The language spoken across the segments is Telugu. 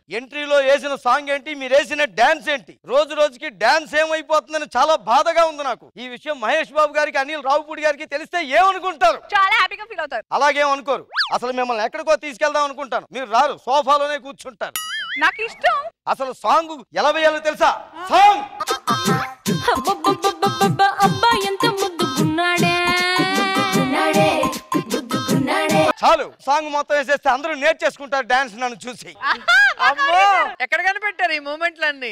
ఎంట్రీలో వేసిన సాంగ్ ఏంటి మీరు వేసిన డాన్స్ ఏంటి రోజు రోజుకి డాన్స్ ఏమైపోతుందని చాలా బాధగా ఉంది నాకు ఈ విషయం మహేష్ బాబు గారికి అనిల్ రావుపూడి గారికి తెలిస్తే ఏమనుకుంటారు చాలా హ్యాపీగా ఫీల్ అవుతారు అలాగేం అనుకోరు అసలు మిమ్మల్ని ఎక్కడికో తీసుకెళ్దాం అనుకుంటాను మీరు రారు సోఫాలోనే కూర్చుంటారు నాకు ఇష్టం అసలు సాంగ్ ఎలా వేయాలో తెలుసా సాంగ్ అబ్బబ్బబ్బబ్బబ్బ, అబ్బా ఎంత ముద్దుకున్నాడే చాలు సాంగ్ మొత్తం వేసేస్తే అందరూ నేర్చేసుకుంటారు డాన్స్ నన్ను చూసి అమ్మో ఎక్కడ కనిపెట్టారు ఈ మూమెంట్లన్నీ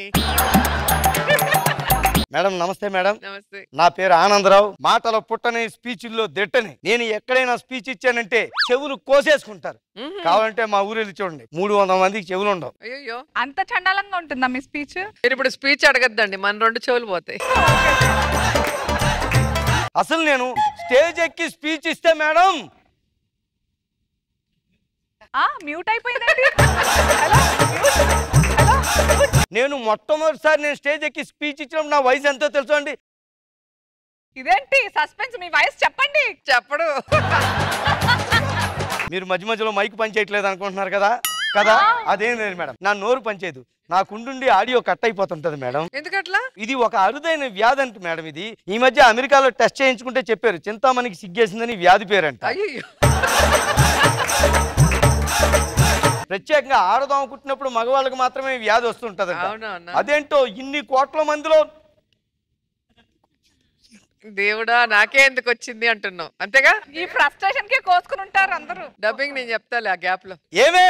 మేడం నమస్తే మేడం నమస్తే నా పేరు ఆనందరావు మాటల పుట్టని స్పీచ్ల్లో దిట్టని నేను ఎక్కడైనా స్పీచ్ ఇచ్చానంటే చెవులు కోసేసుకుంటారు కావాలంటే మా ఊరు వెళ్ళి చూడండి మూడు వందల మందికి చెవులు ఉండవు అయ్యో అంత చండాలంగా ఉంటుందా మీ స్పీచ్ మీరు ఇప్పుడు స్పీచ్ అడగద్దండి మన రెండు చెవులు పోతాయి అసలు నేను స్టేజ్ ఎక్కి స్పీచ్ ఇస్తే మేడం ఆ మ్యూట్ అయిపోయిందండి హలో మ్యూట్ హలో మ్యూట్. నేను మొట్టమొదటిసారి నేను స్టేజ్ ఎక్కి స్పీచ్ ఇచ్చినప్పుడు నా వయసు ఎంతో తెలుసా అండి ఇదేంటి సస్పెన్స్ మీ వయసు చెప్పండి చెప్పడు మీరు మధ్య మధ్యలో మైక్ పనిచేయట్లేదు అనుకుంటున్నారు కదా కదా అదేం లేదు మేడం నా నోరు పనిచేయదు నాకుండుండి ఆడియో కట్ అయిపోతుంటది మేడం ఎందుకట్లా ఇది ఒక అరుదైన వ్యాధి అంట మేడం ఇది ఈ మధ్య అమెరికాలో టెస్ట్ చేయించుకుంటే చెప్పారు చింతామణికి సిగ్గేసిందని వ్యాధి పేరంట అయ్యో ప్రత్యేకంగా ఆడదాం కుట్టినప్పుడు మగవాళ్ళకి మాత్రమే ఈ వ్యాధి వస్తుంటదంట అవునవునా అదేంటో ఇన్ని కోట్ల మందిలో దేవుడా నాకే ఎందుకు వచ్చింది అంటున్నావు అంతేగా ఈ ఫ్రస్ట్రేషన్ కి కోసుకుని ఉంటారు అందరూ డబ్బింగ్ నేను చెప్తాలే ఆ గ్యాప్ లో ఏమే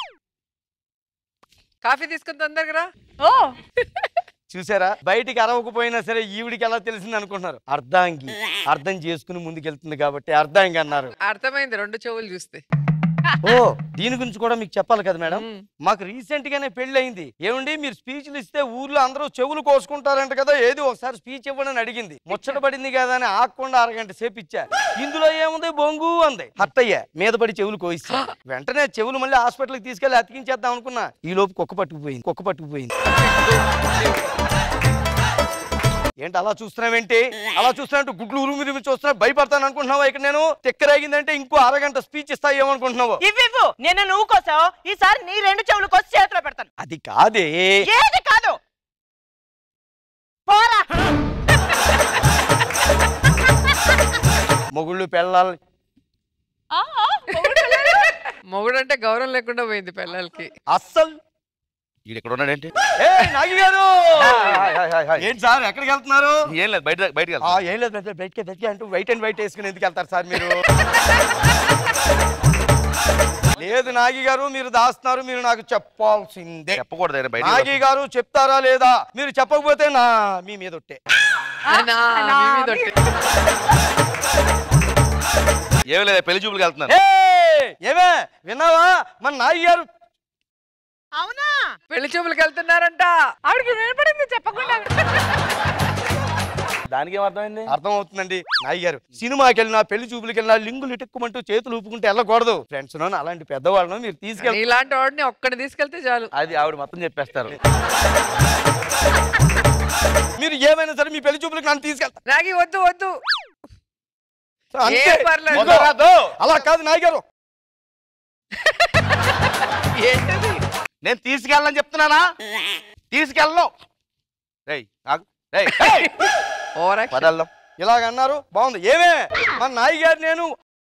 కాఫీ తీసుకుని తొందరగా ఓ చూసారా బయటికి అరవకపోయినా సరే ఈవిడికి ఎలా తెలిసింది అనుకుంటున్నారు అర్ధాంగి అర్థం చేసుకుని ముందుకెళ్తుంది కాబట్టి అర్ధాంగి అన్నారు అర్థమైంది రెండు చెవులు చూస్తే ఓ దీని గురించి కూడా మీకు చెప్పాలి కదా మేడం మ్మ్. మాకు రీసెంట్ గానే పెళ్లి అయింది ఏమండి మీరు స్పీచ్లు ఇస్తే ఊర్లో అందరూ చెవులు కోసుకుంటారంట కదా ఏది ఒకసారి స్పీచ్ ఇవ్వడం అని అడిగింది ముచ్చట పడింది కదా అని ఆకుండా అరగంట సేపు ఇచ్చా ఇందులో ఏముంది బొంగు అంది హత్తయ్య మీద పడి చెవులు కోయిస్తా వెంటనే చెవులు మళ్ళీ హాస్పిటల్కి తీసుకెళ్లి అతికించేద్దాం అనుకున్నా ఈ లోపు కుక్క పట్టుకుపోయింది కుక్క పట్టుకుపోయింది ఏంటి అలా చూస్తున్నావేంటి అలా చూస్తున్నట్టు గుడ్లు ఉరుమి ఉరిమి చూస్తున్నా భయపడతాను అనుకుంటున్నావా ఇక్కడ నేను తిక్కరేగిందంటే ఇంకో అరగంట స్పీచ్ ఇస్తా ఏమనుకుంటున్నావు ఇవ్వు నిన్న నువ్వు కోసావు ఈసారి నీ రెండు చెవులు కోసి చేతిలో పెడతాను అది కాదే ఏది కాదు పోరా మొగుళ్ళు పెళ్ళాలి ఆ, ఆ, మొగుడు పిల్లలు. మొగుడంటే గౌరవం లేకుండా పోయింది పిల్లలకి అస్సలు ఈడు ఇక్కడ ఉన్నాడేంటి ఏ నాగి గారు ఏంటి సార్ ఎక్కడికి వెళ్తున్నారు ఏం లేదు బయట బయటకి ఆ, ఏం లేదు బ్రదర్, బయటికి బయటికి అంటూ వైట్ అండ్ వైట్ వేసుకుని ఎందుకు వెళ్తారు సార్ మీరు లేదు నాగి గారు మీరు దాస్తున్నారు మీరు నాకు చెప్పాల్సిందే చెప్పకూడదు ఆయన బయట నాగి గారు చెప్తారా లేదా మీరు చెప్పకపోతే నా మీ మీద ఒట్టే నా నా మీ మీద ఒట్టే. ఏం లేదు పెళ్లి చూపులకు వెళ్తున్నాను ఏ, ఏమే విన్నావా మన నాగి గారు అవునా పెళ్లి చూపులకు వెళ్తున్నారంట ఆవిడకి వినపడింది చెప్పకుండా దానికి ఏం అర్థమైంది అర్థం అవుతుందండి నాయి గారు సినిమాకి వెళ్ళినా పెళ్లి చూపులకి వెళ్ళినా లింగులు ఇటుక్కుమంటూ చేతులు ఊపుకుంటే వెళ్ళకూడదు ఫ్రెండ్స్ అలాంటి పెద్దవాళ్ళను మీరు తీసుకెళ్ళి ఇలాంటి వాడిని ఒక్కడిని తీసుకెళ్తే చాలు అది ఆవిడ మొత్తం చెప్పేస్తారు మీరు ఏమైనా సరే మీ పెళ్లి చూపులకు నన్ను తీసుకెళ్తారు నాగి వద్దు వద్దు అంతే. ఏం పర్లేదు. ఇదిగో, రాదు. అలా కాదు నాయ్ గారు ఏంటది నేను తీసుకెళ్ళని చెప్తున్నానా తీసుకెళ్ళను రేయ్ ఆగు. రేయ్ రేయ్. ఓవర్ పద వెళ్దాం ఇలాగ అన్నారు బాగుంది ఏమే మన నాయ్ గారు నేను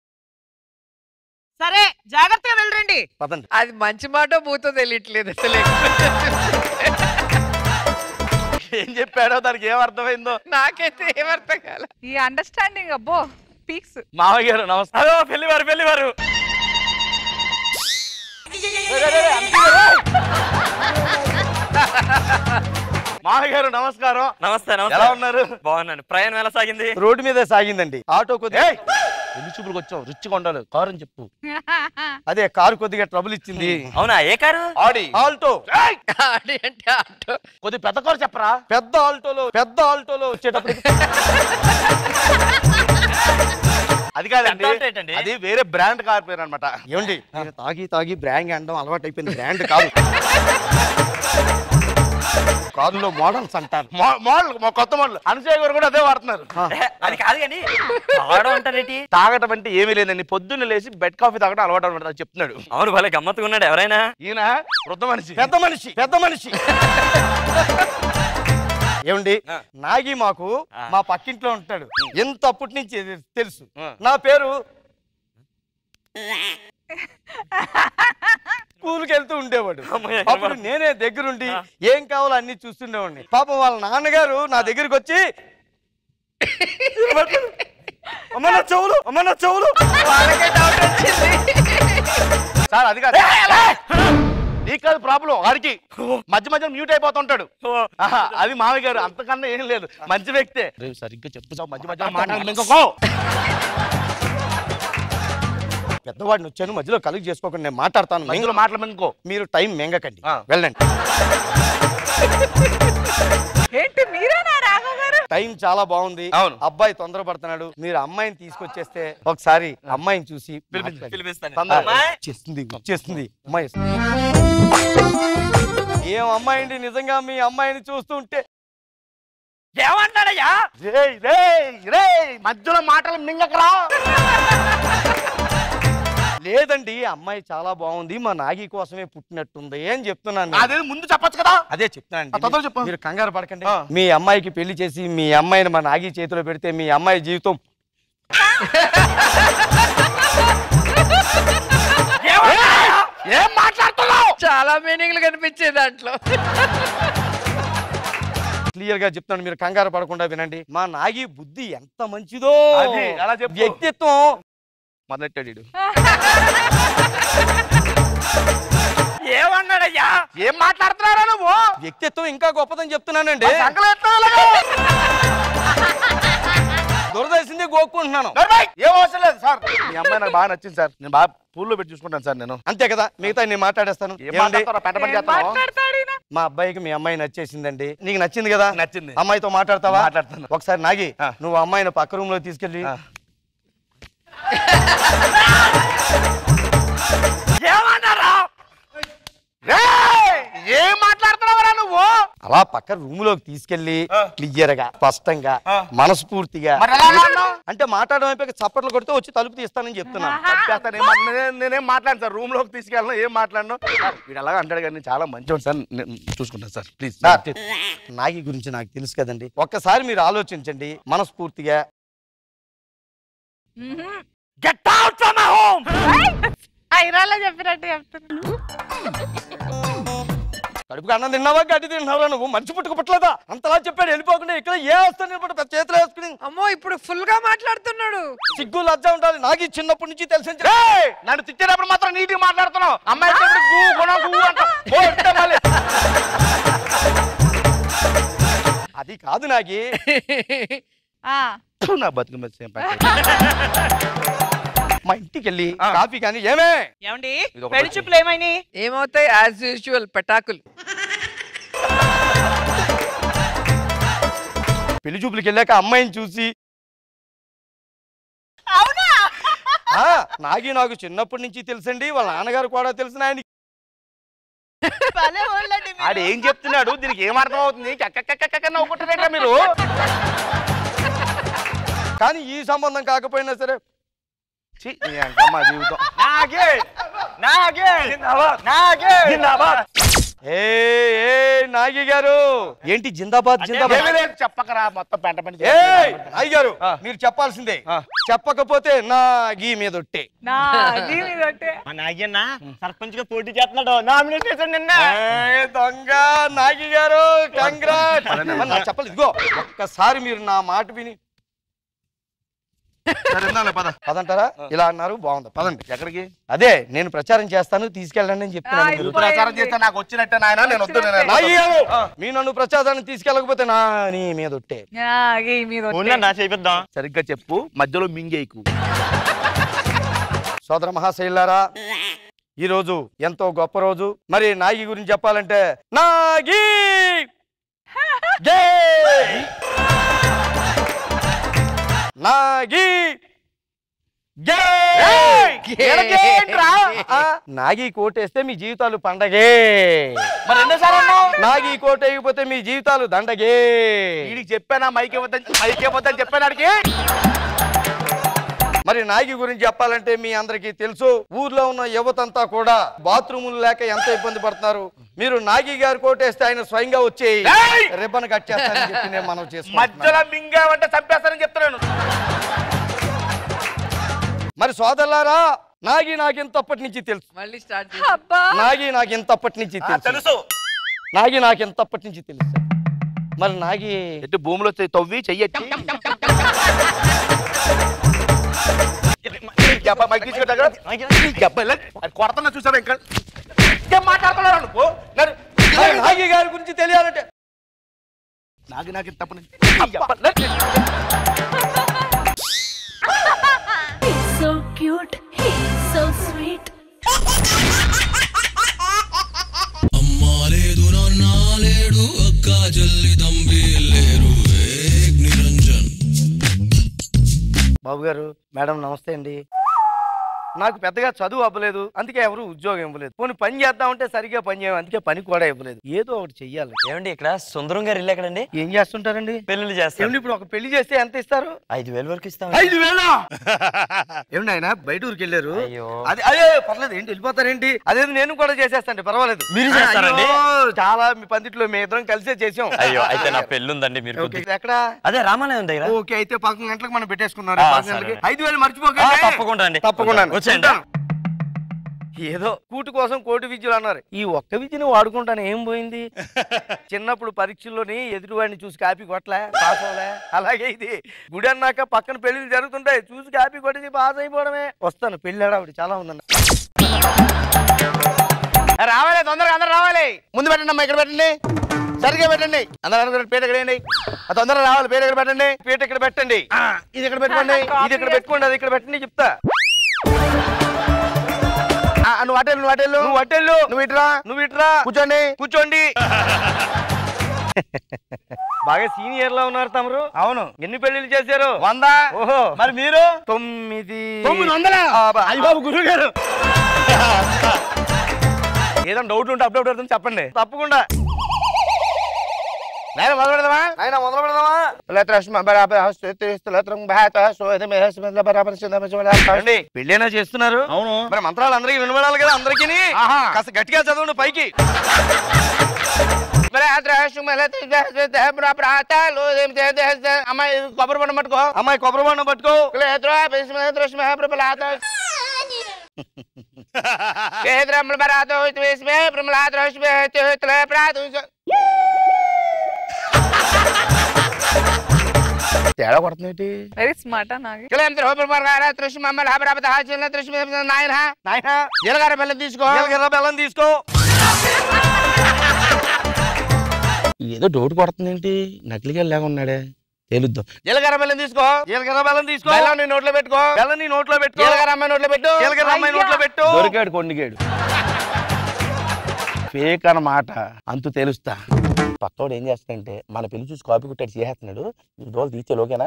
సరే జాగ్రత్తగా వెళ్ళరండి పదండి అది మంచి మాట బూతో తెలియట్లేదు అసలు ఏం చెప్పాడో దానికి ఏం అర్థమైందో నాకైతే ఏమర్థం కాల ఈ అండర్స్టాండింగ్ అబ్బో పీక్స్ మామయ్య గారు నమస్తే హలో పెళ్లి వారు పెళ్లి వారు మామయ్య గారు నమస్కారం నమస్తే ఎలా ఉన్నారు బాగున్నాను ప్రయాణం ఎలా సాగింది రోడ్డు మీద సాగిందండి ఆటో కొద్దిగా ఏయ్ పెళ్లి చూపులకు వచ్చావు రుచిగా ఉండాలి కారు అని చెప్పు అదే కారు కొద్దిగా ట్రబుల్ ఇచ్చింది అవునా ఏ కారు ఆడి ఆల్టో ఆడి అంటే ఆటో కొద్ది పెద్ద కారు చెప్పరా పెద్ద ఆల్టోలో పెద్ద ఆల్టోలో వచ్చేటప్పుడు అది కాదండి పెద్ద ఆల్టో ఏంటండి? అది వేరే బ్రాండ్ కార్ పేరు అనమాట ఏమండి నేను తాగి తాగి బ్రాండ్ అనడం అలవాటు అయిపోయింది బ్రాండ్ కాదు కారులో మోడల్స్ అంటారు మో- మోడల్ మా కొత్త మోడల్ అనుసూయ గారు కూడా అదే వాడుతున్నారు అది కాదు కానీ తాగడం అంటారేంటి తాగటం అంటే ఏమీ లేదండి పొద్దున్న లేచి బెడ్ కాఫీ తాగడం అలవాటు అనమాట అది చెప్తున్నాడు అవును భలే గమ్మత్తుగా ఉన్నాడు ఎవరైనా ఈయన వృద్ధ మనిషి పెద్ద మనిషి పెద్ద మనిషి ఏమండి నాగి మాకు మా పక్కింట్లో ఉంటాడు ఎంత అప్పటి నుంచి తె- తెలుసు ఆ. నా పేరు స్కూల్కి వెళ్తూ ఉండేవాడు అప్పుడు నేనే దగ్గరుండి ఏం కావాలో అన్ని చూస్తుండేవాడిని పాపం వాళ్ళ నాన్నగారు నా దగ్గరికి వచ్చి అమ్మ నా చెవులు అమ్మ నా చెవులు వాళ్ళకే డౌట్ వచ్చింది సార్ అది కాదు నీకు కాదు ప్రాబ్లం వాడికి మధ్య మధ్య మ్యూట్ అయిపోతుంటాడు ఆహా, అది మామయ్య గారు అంతకన్నా ఏం లేదు మంచి వ్యక్తే రేపు సరిగ్గా చెప్పు సార్ మధ్య మధ్య మాట్లాడాలి ఇంకొకో పెద్దవాడిని వచ్చాను మధ్యలో కలుగు చేసుకోకుండా నేను మాట్లాడతాను మధ్యలో మాటలు ఇంకో మీరు టైం మెంగకండి ఆ. వెళ్ళండి ఏంటి మీరేనా రాఘవ్ గారు టైం చాలా బాగుంది అవును. అబ్బాయి తొందరపడుతున్నాడు మీరు అమ్మాయిని తీసుకొచ్చేస్తే ఒకసారి అమ్మాయిని చూసి మాట్లాడండి. పిలిపిస్తాను తొందరగా. అమ్మాయి, వచ్చేస్తుంది వచ్చేస్తుంది అమ్మాయి వస్తుంది. ఏం అమ్మాయి అండి నిజంగా మీ అమ్మాయిని చూస్తుంటే ఏమన్నాడయ్యా రేయ్ రేయ్ రేయ్ మధ్యలో మాటలు మింగకరా లేదండి అమ్మాయి చాలా బాగుంది మా నాగి కోసమే పుట్టినట్టుంది అని చెప్తున్నాను నేను. అదే ముందు చెప్పొచ్చు కదా అదే ఆ, చెప్తున్నాను తొందరగా చెప్పు. మీరు కంగారు పడకండి ఆ. మీ అమ్మాయికి పెళ్లి చేసి మీ అమ్మాయిని మా నాగి చేతిలో పెడితే మీ అమ్మాయి జీవితం ఏం మాట్లాడుతున్నావు చాలా మీనింగ్లు కనిపించే దాంట్లో క్లియర్ గా చెప్తాను మీరు కంగారు పడకుండా వినండి మా నాగి బుద్ధి ఎంత మంచిదో అది, అలా చెప్పు. వ్యక్తిత్వం మొదలెట్టాడు వీడు. ఏమన్నాడయ్యా ఏం మాట్లాడుతున్నారా నువ్వు వ్యక్తిత్వం ఇంకా గొప్పదని చెప్తున్నానండి సంకలం ఎత్తావు దురదర్శింది గోక్కుంటున్నాను ఏం అవసరం లేదు సార్ మీ అమ్మాయి నాకు బాగా నచ్చింది సార్ నేను బాగా పూల్లో పెట్టి చూసుకుంటాను సార్ నేను అంతే కదా మిగతా నేను మాట్లాడేస్తాను ఏం ఏమండి? మాట్లాడతారా పెద్ద పని ఏం చేస్తాను మాట్లాడతాడు ఈయన? మా అబ్బాయికి మీ అమ్మాయి నచ్చేసిందండి నీకు నచ్చింది కదా నచ్చింది. అమ్మాయితో మాట్లాడతావా మాట్లాడతాను. ఒకసారి నాగి ఆ. నువ్వు అమ్మాయిని పక్క రూమ్ లో తీసుకెళ్ళి ఆ. ఏమన్నారా రేయ్! ఏం మాట్లాడుతున్నావురా నువ్వు అలా పక్క రూమ్ లోకి తీసుకెళ్లి ఆ. క్లియర్ గా స్పష్టంగా ఆ. మనస్ఫూర్తిగా మరి ఎలా అన్నావు? అంటే మాట్లాడడం అయిపోయి చప్పట్లు కొడితే వచ్చి తలుపు తీస్తానని చెప్తున్నాను చంపేస్తాను. ఏం మాట్లా- నేనే- నేనేం మాట్లాడను సార్ రూమ్ లోకి తీసుకెళ్ళను ఏం మాట్లాడను సార్, వీడు అలాగా అంటాడు కానీ చాలా మంచివాడు సార్ నేను చూసుకుంటాను సార్ ప్లీజ్ సార్, నాగి గురించి నాకు తెలుసు కదండి ఒక్కసారి మీరు ఆలోచించండి మనస్ఫూర్తిగా మ్మ్హ్మ్. Get out from my home ఐరాలో చెప్పినట్టు చెప్తున్నా కడుపుకి అన్నం తిన్నావా గడ్డి తిన్నావా నువ్వు మంచి పుట్టుకు పుట్టలేదా అంతలా చెప్పాడు వెళ్ళిపోకుండా ఇక్కడ ఏ వస్తాను నిలబడి పెద్ద చేతిలో వేసుకుని అమ్మో ఇప్పుడు ఫుల్ గా మాట్లాడుతున్నాడు సిగ్గు లజ్జ ఉండాలి నాకు ఈ చిన్నప్పటి నుంచి తెలిసి రేయ్! నన్ను తిట్టేటప్పుడు మాత్రం నీట్గా మాట్లాడుతున్నావు అమ్మాయి తిట్టినప్పుడు గు, గుణ, గు అంటావు. ఓ, ఇట్టే మళ్ళీ. అది కాదు నాకి ఆ, ఫు, నా బతుకు మీద సేమ్ ప్యాకెట్. మా ఇంటికి వెళ్ళి ఆ. కాఫీ కానీ ఏమే ఏమండి ఇది ఒకటి పెళ్లి వచ్చింది. చూపులు ఏమైనాయి ఏమవుతాయి యాజ్ యూజువల్ పటాకులు పెళ్లి చూపులకి వెళ్ళాక అమ్మాయిని చూసి అవునా ఆ నాగి నాకు చిన్నప్పటి నుంచి తెలుసండి వాళ్ళ నాన్నగారు కూడా తెలిసిన ఆయన భలే వాళ్ళండి మీరు. ఆడు ఏం చెప్తున్నాడు దీనికి ఏం అర్థం అవుతుంది కక్కక్కక్కక్క నవ్వుకుంటారేంట్రా మీరు కానీ ఈ సంబంధం కాకపోయినా సరే ఛీ, నీ అంకమ్మ జీవితం నాగే నాగే నాగే ఏ ఏ నాగి గారు ఏంటి జిందాబాద్ జిందాబాద్ ఏమీ లేదు చెప్పకరా మొత్తం పెంట పని ఏ చేస్తున్నాడు. నాగి గారు ఆ. మీరు చెప్పాల్సిందే ఆ. చెప్పకపోతే నా గీ మీద ఒట్టే నా అది మీద ఒకటే. మా నాగన్న సర్పంచ్ గా పోటీ చేస్తున్నాడు నామినేట్ చేశాడు నిన్న ఏ దొంగ నాగి గారు కంగ్రాట్ పదండి. నాకు చెప్పాలి ఇదిగో ఒక్కసారి మీరు నా మాట విని సరే, ఇందాలే, పద పదంటారా ఇలా అన్నారు బాగుంది పదండి ఎక్కడికి అదే నేను ప్రచారం చేస్తాను తీసుకెళ్ళండి అని చెప్తున్నాను ఆ, మీరు. ఇప్పుడు ప్రచారం చేస్తే నాకు వచ్చినట్టే నాయన నేను వద్దు నేను నాగి వెళ్ళను. గారు మీ నన్ను ప్రచారాన్ని తీసుకెళ్ళకపోతే నా నీ మీద ఒట్టే నాగే మీద ఒకటే. ఊళ్ళో నా చేపిద్దాం సరిగ్గా చెప్పు మధ్యలో మింగేయకు సోదర మహాశైలారా ఈ రోజు ఎంతో గొప్ప రోజు మరి నాగి గురించి చెప్పాలంటే నాగి జై! నాగి జై! ఏయ్! ఎనకేంట్రా? ఆ, నాగి కోటేస్తే మీ జీవితాలు పండగే మరి రెండోసారి అన్నావు నాగి కోట వేయకపోతే మీ జీవితాలు దండగే వీడికి చెప్పానా మైక్ ఇవ్వద్దని మైక్ ఇవ్వద్దని చెప్పాను ఆడికి మరి నాగి గురించి చెప్పాలంటే మీ అందరికీ తెలుసు ఊర్లో ఉన్న యువతంతా కూడా బాత్రూములు లేక ఎంత ఇబ్బంది పడుతున్నారు మీరు నాగి గారు కోటేస్తే ఆయన స్వయంగా వచ్చి ఏయ్! రిబ్బన్ కట్ చేస్తారని చెప్పి నేను మనం చేసుకుంటున్నాను మధ్యలో మింగావంటే చంపేస్తానని చెప్తున్నాను మరి సోదరులారా నాగి నాకు ఇంతప్పటి నుంచి తెలుసు మళ్ళీ స్టార్ట్ అబ్బా నాగి నాకు ఇంతప్పటి నుంచి ఆ, తెలుసు తెలుసు నాగి నాకు ఇంతప్పటి నుంచి తెలుసు మరి నాగి ఎటు భూమిలో చెయ్యి తవ్వి చెయ్యొచ్చి మైక్ తీసుకుంటా కొడతన్నా చూసావా ఇంకా ఏం మాట్లాడుతున్నాడు అనుకో నన్ను- మరి నాగి గారి గురించి తెలియాలంటే నాకు నాకు ఇంత తప్పు నుంచి- He's so cute, he's so sweet. అమ్మాలేదు నాలేడు అక్క జల్లి తంబి లేరు ఏక్ నిరంజన్ బాబు గారు మేడం నమస్తే అండి నాకు పెద్దగా చదువు అవ్వలేదు అందుకే ఎవరు ఉద్యోగం ఇవ్వలేదు పోనీ పని చేద్దామంటే సరిగ్గా పని చేయం అందుకే పని కూడా ఇవ్వలేదు ఏదో ఒకటి చెయ్యాలి ఏమండి ఇక్కడ సుందరం గారు ఇల్లు ఎక్కడండి ఏం చేస్తుంటారండి పెళ్లి చేస్తాం ఏమండి ఇప్పుడు ఒక పెళ్లి చేస్తే ఎంత ఇస్తారు ఐదు వేల వరకు ఇస్తాం ఐదు వేల ఏమండి ఆయన బయట ఊరికి వెళ్ళారు అయ్యో. అది అదే పర్లేదు ఏంటి వెళ్ళిపోతారేంటి అదే నేను కూడా చేసేస్తాండి పర్వాలేదు మీరు చేస్తారండి? అయ్యో, చాలా మీ పందిట్లో మీ ఇద్దరం కలిసే చేసాం అయ్యో అయితే నా పెళ్లి ఉందండి మీరు ఓకే, కొద్దిగా- ఎక్కడ అదే రామాలయం దగ్గర ఓకే అయితే పదకొండు గంటలకు మనం పెట్టేసుకున్నారు ఆ, పదకొండు సరే. గంటలకి. ఐదు వేలు ఆ, మర్చిపోకండి తప్పకుండా అండి తప్పకుండా వచ్చేయండి ఏదో కూటి కోసం కోటి విద్యలు అన్నారు ఈ ఒక్క విద్యను వాడుకుంటాను ఏం పోయింది చిన్నప్పుడు పరీక్షల్లోని ఎదుటివాడిని చూసి కాపీ కొట్టలే పాస్ అవలే అలాగే ఇది గుడి అన్నాక పక్కన పెళ్లిలు జరుగుతుంటాయి చూసి కాపీ కొట్టేసి పాస్ అయిపోవడమే వస్తాను పెళ్లి ఆవిడ చాలా ఉందన్న రావాలి తొందరగా అందరూ రావాలి ముందు పెట్టండి అమ్మా ఇక్కడ పెట్టండి సరిగ్గా పెట్టండి అందరూ అనుకున్న పేట ఇక్కడ వేయండి ఆ తొందరగా రావాలి పేట ఇక్కడ పెట్టండి పీట ఇక్కడ పెట్టండి ఆ, ఇది ఇక్కడ పెట్టుకోండి ఇది ఇక్కడ పెట్టుకోండి అది ఇక్కడ పెట్టండి చెప్తా ఆ, నువ్వు అటెళ్ళు నువ్వు అటెళ్ళు నువ్వు అట్టెళ్ళు నువ్వు ఇట్రా నువ్వు ఇట్రా కూర్చోండి కూర్చోండి బాగా సీనియర్ లా ఉన్నారు తమరు అవును ఎన్ని పెళ్లిళ్ళు చేశారు వంద ఓహో మరి మీరు తొమ్మిది తొమ్మిది వందల ఆ, బా- అయ్య బాబు గురువు గారు ఏదైనా డౌట్ ఉంటే అప్డేట్ అవుతుంది చెప్పండి తప్పకుండా నేను మొదలు పెడదామా ఆయన మొదలు పెడదామా లత్రష్మ బరాబర్ హస్తు లత్రం భాత సోద మేహస్మ బరాబర్ సింధమ చూడ అండి పెళ్ళైనా చేస్తున్నారు అవును మరి మంత్రాలు అందరికీ వినబడాలి కదా అందరికీ ఆహా. కాస్త గట్టిగా చదవండి పైకి అమ్మాయి కొబ్బరి పండు పట్టుకో అమ్మాయి కొబ్బరి బండం పట్టుకో తేడా కొడుతుంది వెరీ స్మార్ట్ నాగి నాయన నాయన జీలకర్ర బెల్లం తీసుకో జీలకర్ర బెల్లం తీసుకో ఏదో డౌట్ కొడుతుంది ఏంటి నకిలిగా లేక ఉన్నాడే తేలుద్దాం జీలకర్ర బెల్లం తీసుకో జీలకర్ర బెల్లం తీసుకో బెల్లం నీ నోట్లో పెట్టుకో బెల్లం నీ నోట్లో పెట్టు జీలకర్ర అమ్మాయి నోట్లో పెట్టు జీలకర్ర అమ్మాయి నోట్లో పెట్టు దొరికాడు కొండిగాడు ఫేక్ అన్నమాట అంతు తెలుస్తా పక్కోడు ఏం చేస్తాడంటే మన పెళ్లి చూసి కాపీ కొట్టాడు చేసేస్తున్నాడు ఈ డోలు తీస్తే ఓకేనా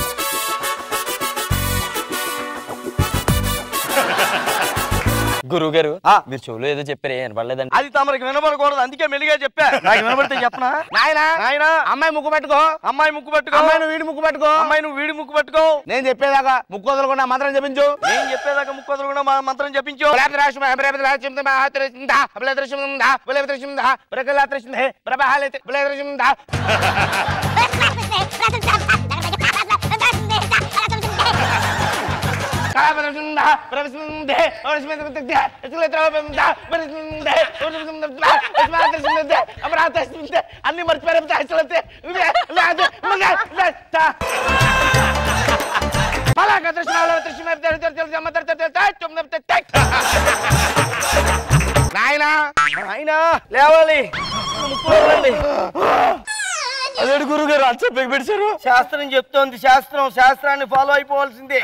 గురువు గారు ఆ. మీరు చెవులో ఏదో చెప్పారు వినపడలేదండి అది తమరికి వినబడకూడదు అందుకే మెల్లిగా చెప్పా నాకు వినబడితే చెప్పనా నాయన నాయన అమ్మాయి ముక్కు పెట్టుకో అమ్మాయి ముక్కు పట్టుకో అమ్మాయి నువ్వు వీడి ముక్కు పెట్టుకో అమ్మాయి నువ్వు వీడి ముక్కు పట్టుకో నేను చెప్పేదాకా ముక్కు వదలకుండా మంత్రం చెప్పించు నేను చెప్పేదాకా ముక్కు వదలకుండా మా మంత్రం చెప్పించు అన్ని మర్చిపోయారు నాయనా ఆయన లేవాలి ముక్కు వదలండి అదేడు గురువు గారు అచ్చ పెట్టి శాస్త్రం చెప్తోంది శాస్త్రం శాస్త్రాన్ని ఫాలో అయిపోవాల్సిందే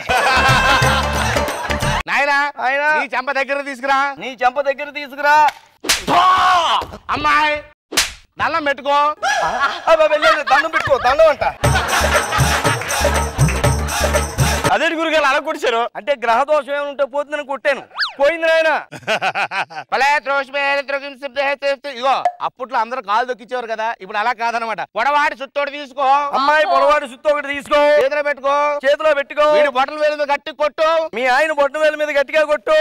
నాయనా ఆయన నీ చెంప దగ్గర తీసుకురా నీ చెంప దగ్గర తీసుకురా అమ్మాయి దండం పెట్టుకో అబ్బా, వెళ్ళేది, దండం పెట్టుకో దండం అంట అదేంటి గురుగారు అలా కొడిచారు అంటే గ్రహ దోషం ఏమైనా ఉంటే పోతుందని కొట్టాను పోయింది నాయన భలే త్రోష్మే, త్రోగిం సిద్ధే, సిద్ధే. ఇగో అప్పట్లో అందరూ కాలు దొక్కించేవారు కదా ఇప్పుడు అలా కాదనమాట పొడవాడి చుట్టోడు తీసుకో అమ్మాయి పొడవాడు సుత్తు ఒకటి తీసుకో చేతిలో పెట్టుకో చేతిలో పెట్టుకో వీడి బొట్టల వేలు గట్టి కొట్టు మీ ఆయన బొట్టు వేల మీద గట్టిగా కొట్టు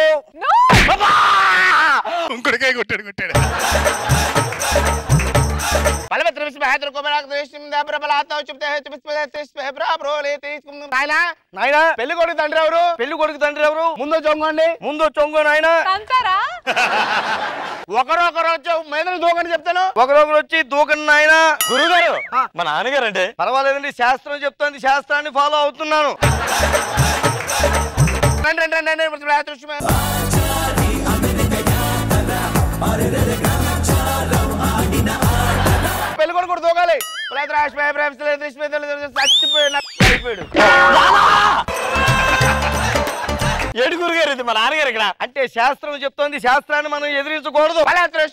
ఇంకొకటికే కొట్టాడు కొట్టాడు బలమే త్రివిస్మ హేతురు కుమరాకు దృష్టిం దబ్ర బలాతావు చెప్తే హేతు విస్మ తెస్మ హెబ్రా బ్రోలే తీసుకుందాం నాయనా నాయన పెళ్లి కొడుకు తండ్రి ఎవరు పెళ్లి కొడుకు తండ్రి ఎవరు ముందు చొంగండి ముందు చొంగు నాయన తంతారా ఒకరు ఒకరు వచ్చి మీద దూకని చెప్తాను ఒకరొకరు వచ్చి దూకండి నాయన గురుగారు మా నాన్నగారు అంటే పర్వాలేదండి శాస్త్రం చెప్తోంది శాస్త్రాన్ని ఫాలో అవుతున్నాను రండి రండి రండి రండి ఇప్పుడు దృష్టిమే. పెళ్లి కొడుకు కూడా దూకాలి బలాత్ర ఆశ్మయ ప్రేమిస్తలే దృష్టిమే తెలియదు చచ్చిపోయాడు అయిపోయాడు ఏడు గురుగారు ఇది మా నాన్నగారు ఇక్కడ అంటే శాస్త్రం చెప్తోంది శాస్త్రాన్ని మనం ఎదిరించకూడదు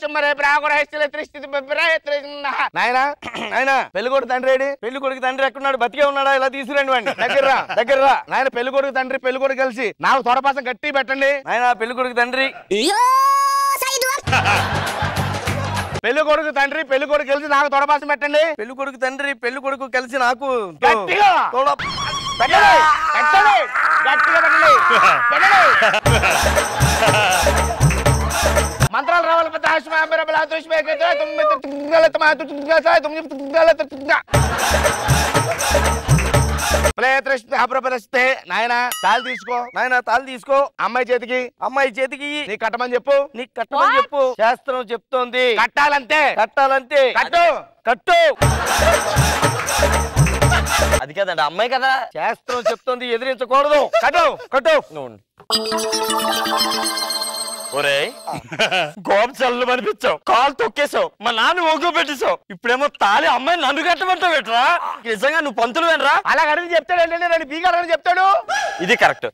నాయనా ఆయన పెళ్లి కొడుకు తండ్రి ఏడి? పెళ్లి కొడుకు తండ్రి ఎక్కడున్నాడు బతికే ఉన్నాడా ఇలా తీసుకురండి వాడిని దగ్గర రా. దగ్గర రా నాయన పెళ్లి కొడుకు తండ్రి పెళ్లి కొడుకు కలిసి నాకు తొడపాసం గట్టి పెట్టండి ఆయన పెళ్లి కొడుకు తండ్రి పెళ్లి కొడుకు తండ్రి పెళ్లి కొడుకు కలిసి నాకు తొడపాసం పెట్టండి పెళ్లి కొడుకు తండ్రి పెళ్లి కొడుకు కలిసి నాకు గట్టిగా. తోడ- పెట్టండి పెట్టండి గట్టిగా పెట్టండి పెట్టండి మంత్రాలు రావాలి పెద్ద ఆశ్రమ బలా దృష్టి ప్రబలిస్తే నాయన తాళి తీసుకో నాయన తాళి తీసుకో అమ్మాయి చేతికి అమ్మాయి చేతికి ఇయ్యి. నీ కట్టమని చెప్పు నీకు కట్టమని చెప్పు శాస్త్రం చెప్తోంది కట్టాలంతే కట్టాలంతే కట్టు కట్టు అది కదండి అమ్మాయి కదా శాస్త్రం చెప్తోంది ఎదిరించకూడదు కట్టు కట్టు ఒరే గోప చల్లు అనిపించావు కాలు తొక్కేసావు మా నాన్న ఒగ్గు పెట్టేశావు ఇప్పుడేమో తాలి అమ్మాయి నన్ను కట్టమంటావు పెట్టరా నిజంగా నువ్వు పంతులు వేనరా అలా అడిగి చెప్తాడు ఏంటంటే నన్ను బీగాడని చెప్తాడు ఇది కరెక్ట్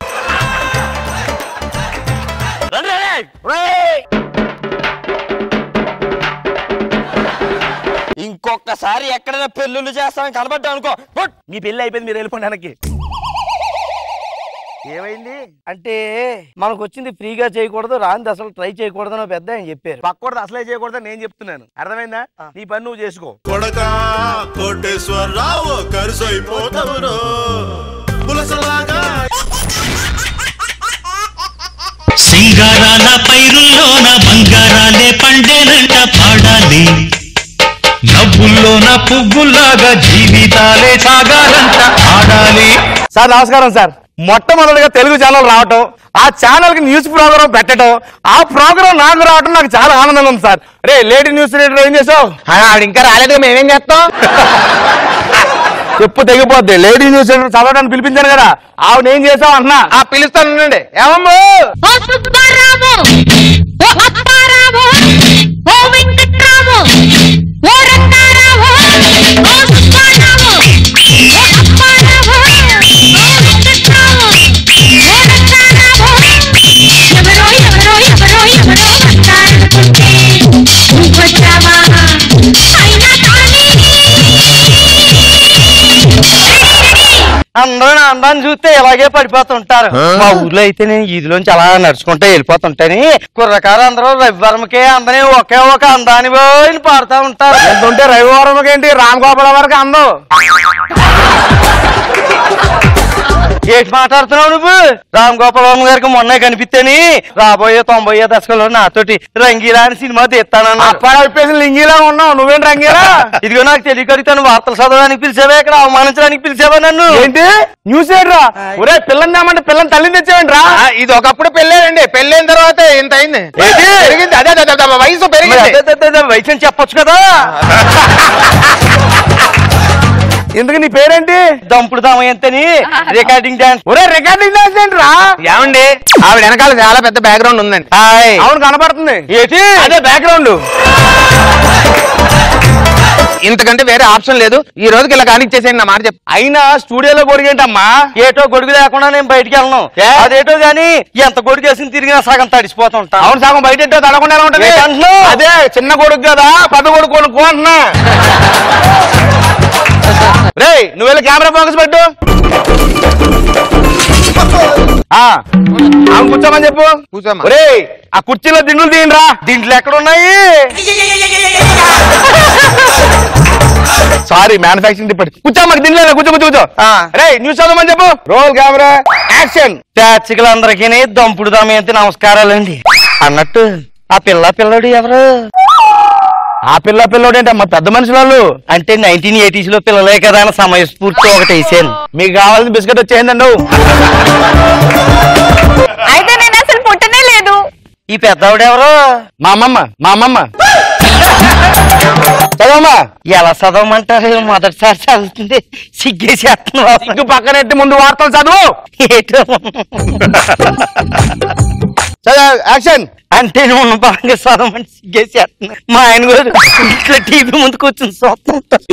రండి రండి. ఇంకొకసారి ఎక్కడైనా పెళ్ళిళ్ళు చేస్తామని కనబడ్డా అనుకో పుట్. మీ పెళ్లి అయిపోయింది మీరు వెళ్ళిపోండి వెనక్కి ఏమైంది అంటే మనకు వచ్చింది ఫ్రీగా చేయకూడదు రాంది అసలు ట్రై చేయకూడదు అని పెద్ద ఆయన చెప్పారు పక్కూడదు అసలే చేయకూడదు నేను చెప్తున్నాను అర్థమైందా నీ పని నువ్వు చేసుకో కొడక కోటేశ్వరరావు కరుసైపోతవురో పులసలాగా సింగారాల పైరుల్లోన బంగారాలే పండేనంట పాడాలి నవ్వుల్లోన పువ్వుల్లాగా జీవితాలే సాగాలంట ఆడాలి సార్ నమస్కారం సార్ మొట్టమొదటిగా తెలుగు ఛానల్ రావటం ఆ ఛానల్ కి న్యూస్ ప్రోగ్రామ్ పెట్టడం ఆ ప్రోగ్రామ్ నాకు రావటం నాకు చాలా ఆనందంగా ఉంది సార్ రే లేడీ న్యూస్ రీడర్ ఏం చేసావు ఆవిడ ఇంకా రాలేదు మేమేం చేస్తాం చెప్పు తెగిపోద్ది లేడీ న్యూస్ రీడర్ చదవడానికి పిలిపించాను కదా ఆవిడ ఏం చేసావు అంటున్నా ఆ పిలుస్తాను ఉండండి ఏమమ్మో ఓ సుబ్బారావు ఓ అప్పారావు ఓ వెంకట్రావు ఓ రంగారావు ఓ సుబ్బారావు ఓ అప్పారావు ఓ వెంకట్రావు ఓ రంగారావు ఎవరో ఎవరో ఎవరో ఎవరో వస్తారనుకుంటే నువ్వొచ్చావా అయినా కానీ అందరూ నా అందాన్ని చూస్తే ఇలాగే పడిపోతుంటారు మా ఊర్లో అయితే నేను ఈదిలోంచి అలా నడుచుకుంటూ వెళ్ళిపోతుంటాని కుర్రకారు అందరూ రవివర్మకే అందని ఒకే ఒక అందాన్ని పోయి పాడుతూ ఉంటారు ఎంత ఉంటే రవివారం ఏంటి రామ్ గోపాల వరకు అందం ఏంటి మాట్లాడుతున్నావు నువ్వు రామ్ గోపాలరావు గారికి మొన్నే కనిపిస్తేని రాబోయే తొంభై దశకంలో నాతోటి రంగీలా అని సినిమా తీస్తానన్నా అప్పాడ విప్పేసి లింగిలా ఉన్నావు నువ్వేం రంగీలా ఇదిగో నాకు తెలియకడుగుతాను వార్తలు చదవడానికి పిలిచావా ఇక్కడ అవమానించడానికి పిలిచావా నన్ను ఏంటి న్యూస్ ఏంట్రా ఒరే పిల్లని తెమ్మంటే పిల్లని తల్లిని తెచ్చావేంట్రా ఇది ఒకప్పుడు పెళ్ళేనండి పెళ్ళైన తర్వాత ఇంత అయింది పెరిగింది అదే అదే, అదే, వయసు మరి పెరిగింది అదే, అదే, అదే, వయసు అని చెప్పొచ్చు కదా ఎందుకు నీ పేరేంటి దంపుడు దామయంతని రికార్డింగ్ డాన్స్ ఒరే రికార్డింగ్ డాన్స్ ఏంట్రా ఏమండి ఆవిడ వెనకాల చాలా పెద్ద బ్యాక్గ్రౌండ్ ఉందండి హాయ్ అవును కనపడుతుంది ఏంటి అదే బ్యాక్గ్రౌండ్ ఇంతకంటే వేరే ఆప్షన్ లేదు ఈ రోజుకి ఇలా కానిచ్చేసేయండి నా మాట చెప్పు అయినా స్టూడియోలో కొరిగేంటమ్మా ఏటో గొడుగు లేకుండా నేను బయటికి వెళ్ళను ఏ? అదేటో గాని ఎంత గొడుగు వేసి తిరిగినా సగం తడిసిపోతుంటా అవును సగం బయట ఎట్టో తడకుండా ఎలా ఉంటది ఏంటంటున్నావ్? అదే చిన్న కొడుకు కదా పెద్ద కొడుకు కొనుక్కో అంటున్నా రే నువ్వు వెళ్ళి కెమెరా ఫోకస్ పెట్టు ఆ ఆమె కూర్చోమని చెప్పు కూర్చోమ్మా. ఒరే ఆ కుర్చీలో దిండులు తీయండిరా దీంట్లో ఎక్కడ ఉన్నాయి సారీ మ్యానుఫాక్చరింగ్ డిపార్ట్మెంట్ కూర్చోమ్మా దిండులో కూర్చో కూర్చో కూర్చో ఆ. రే న్యూస్ చదవమని చెప్పు రోల్ కెమెరా యాక్షన్ ప్రేక్షకులందరికీ దంపుడు దమయంతి నమస్కారాలండి అన్నట్టు ఆ పిల్ల పిల్లడు ఎవరు ఆ పిల్ల పిల్లోడు ఏంటి మా పెద్ద మనుషులు వాళ్ళు అంటే నైన్టీన్ ఎయిటీస్ లో పిల్లలే కదా అని సమయస్ఫూర్తి ఒకటి వేసాను మీకు కావాల్సిన బిస్కెట్ వచ్చేయండి అయితే నేను అసలు పుట్టనే లేదు ఈ పెద్దవిడ ఎవరు మా అమ్మమ్మ మా అమ్మమ్మ చదవమ్మా ఎలా చదవమంటారు మొదటిసారి చదువుతుంది సిగ్గేసేస్తున్నావు ఇంక పక్కనెట్టి ముందు వార్తలు చదువు ఏటో. చదువు యాక్షన్ అంటే నువ్వు ఉన్న భాగంగా చదవమని సిగ్గేసేస్తున్నా మా ఆయన కూడా ఇంట్లో టీవీ ముందు కూర్చుని చూస్తూ ఉంటారు.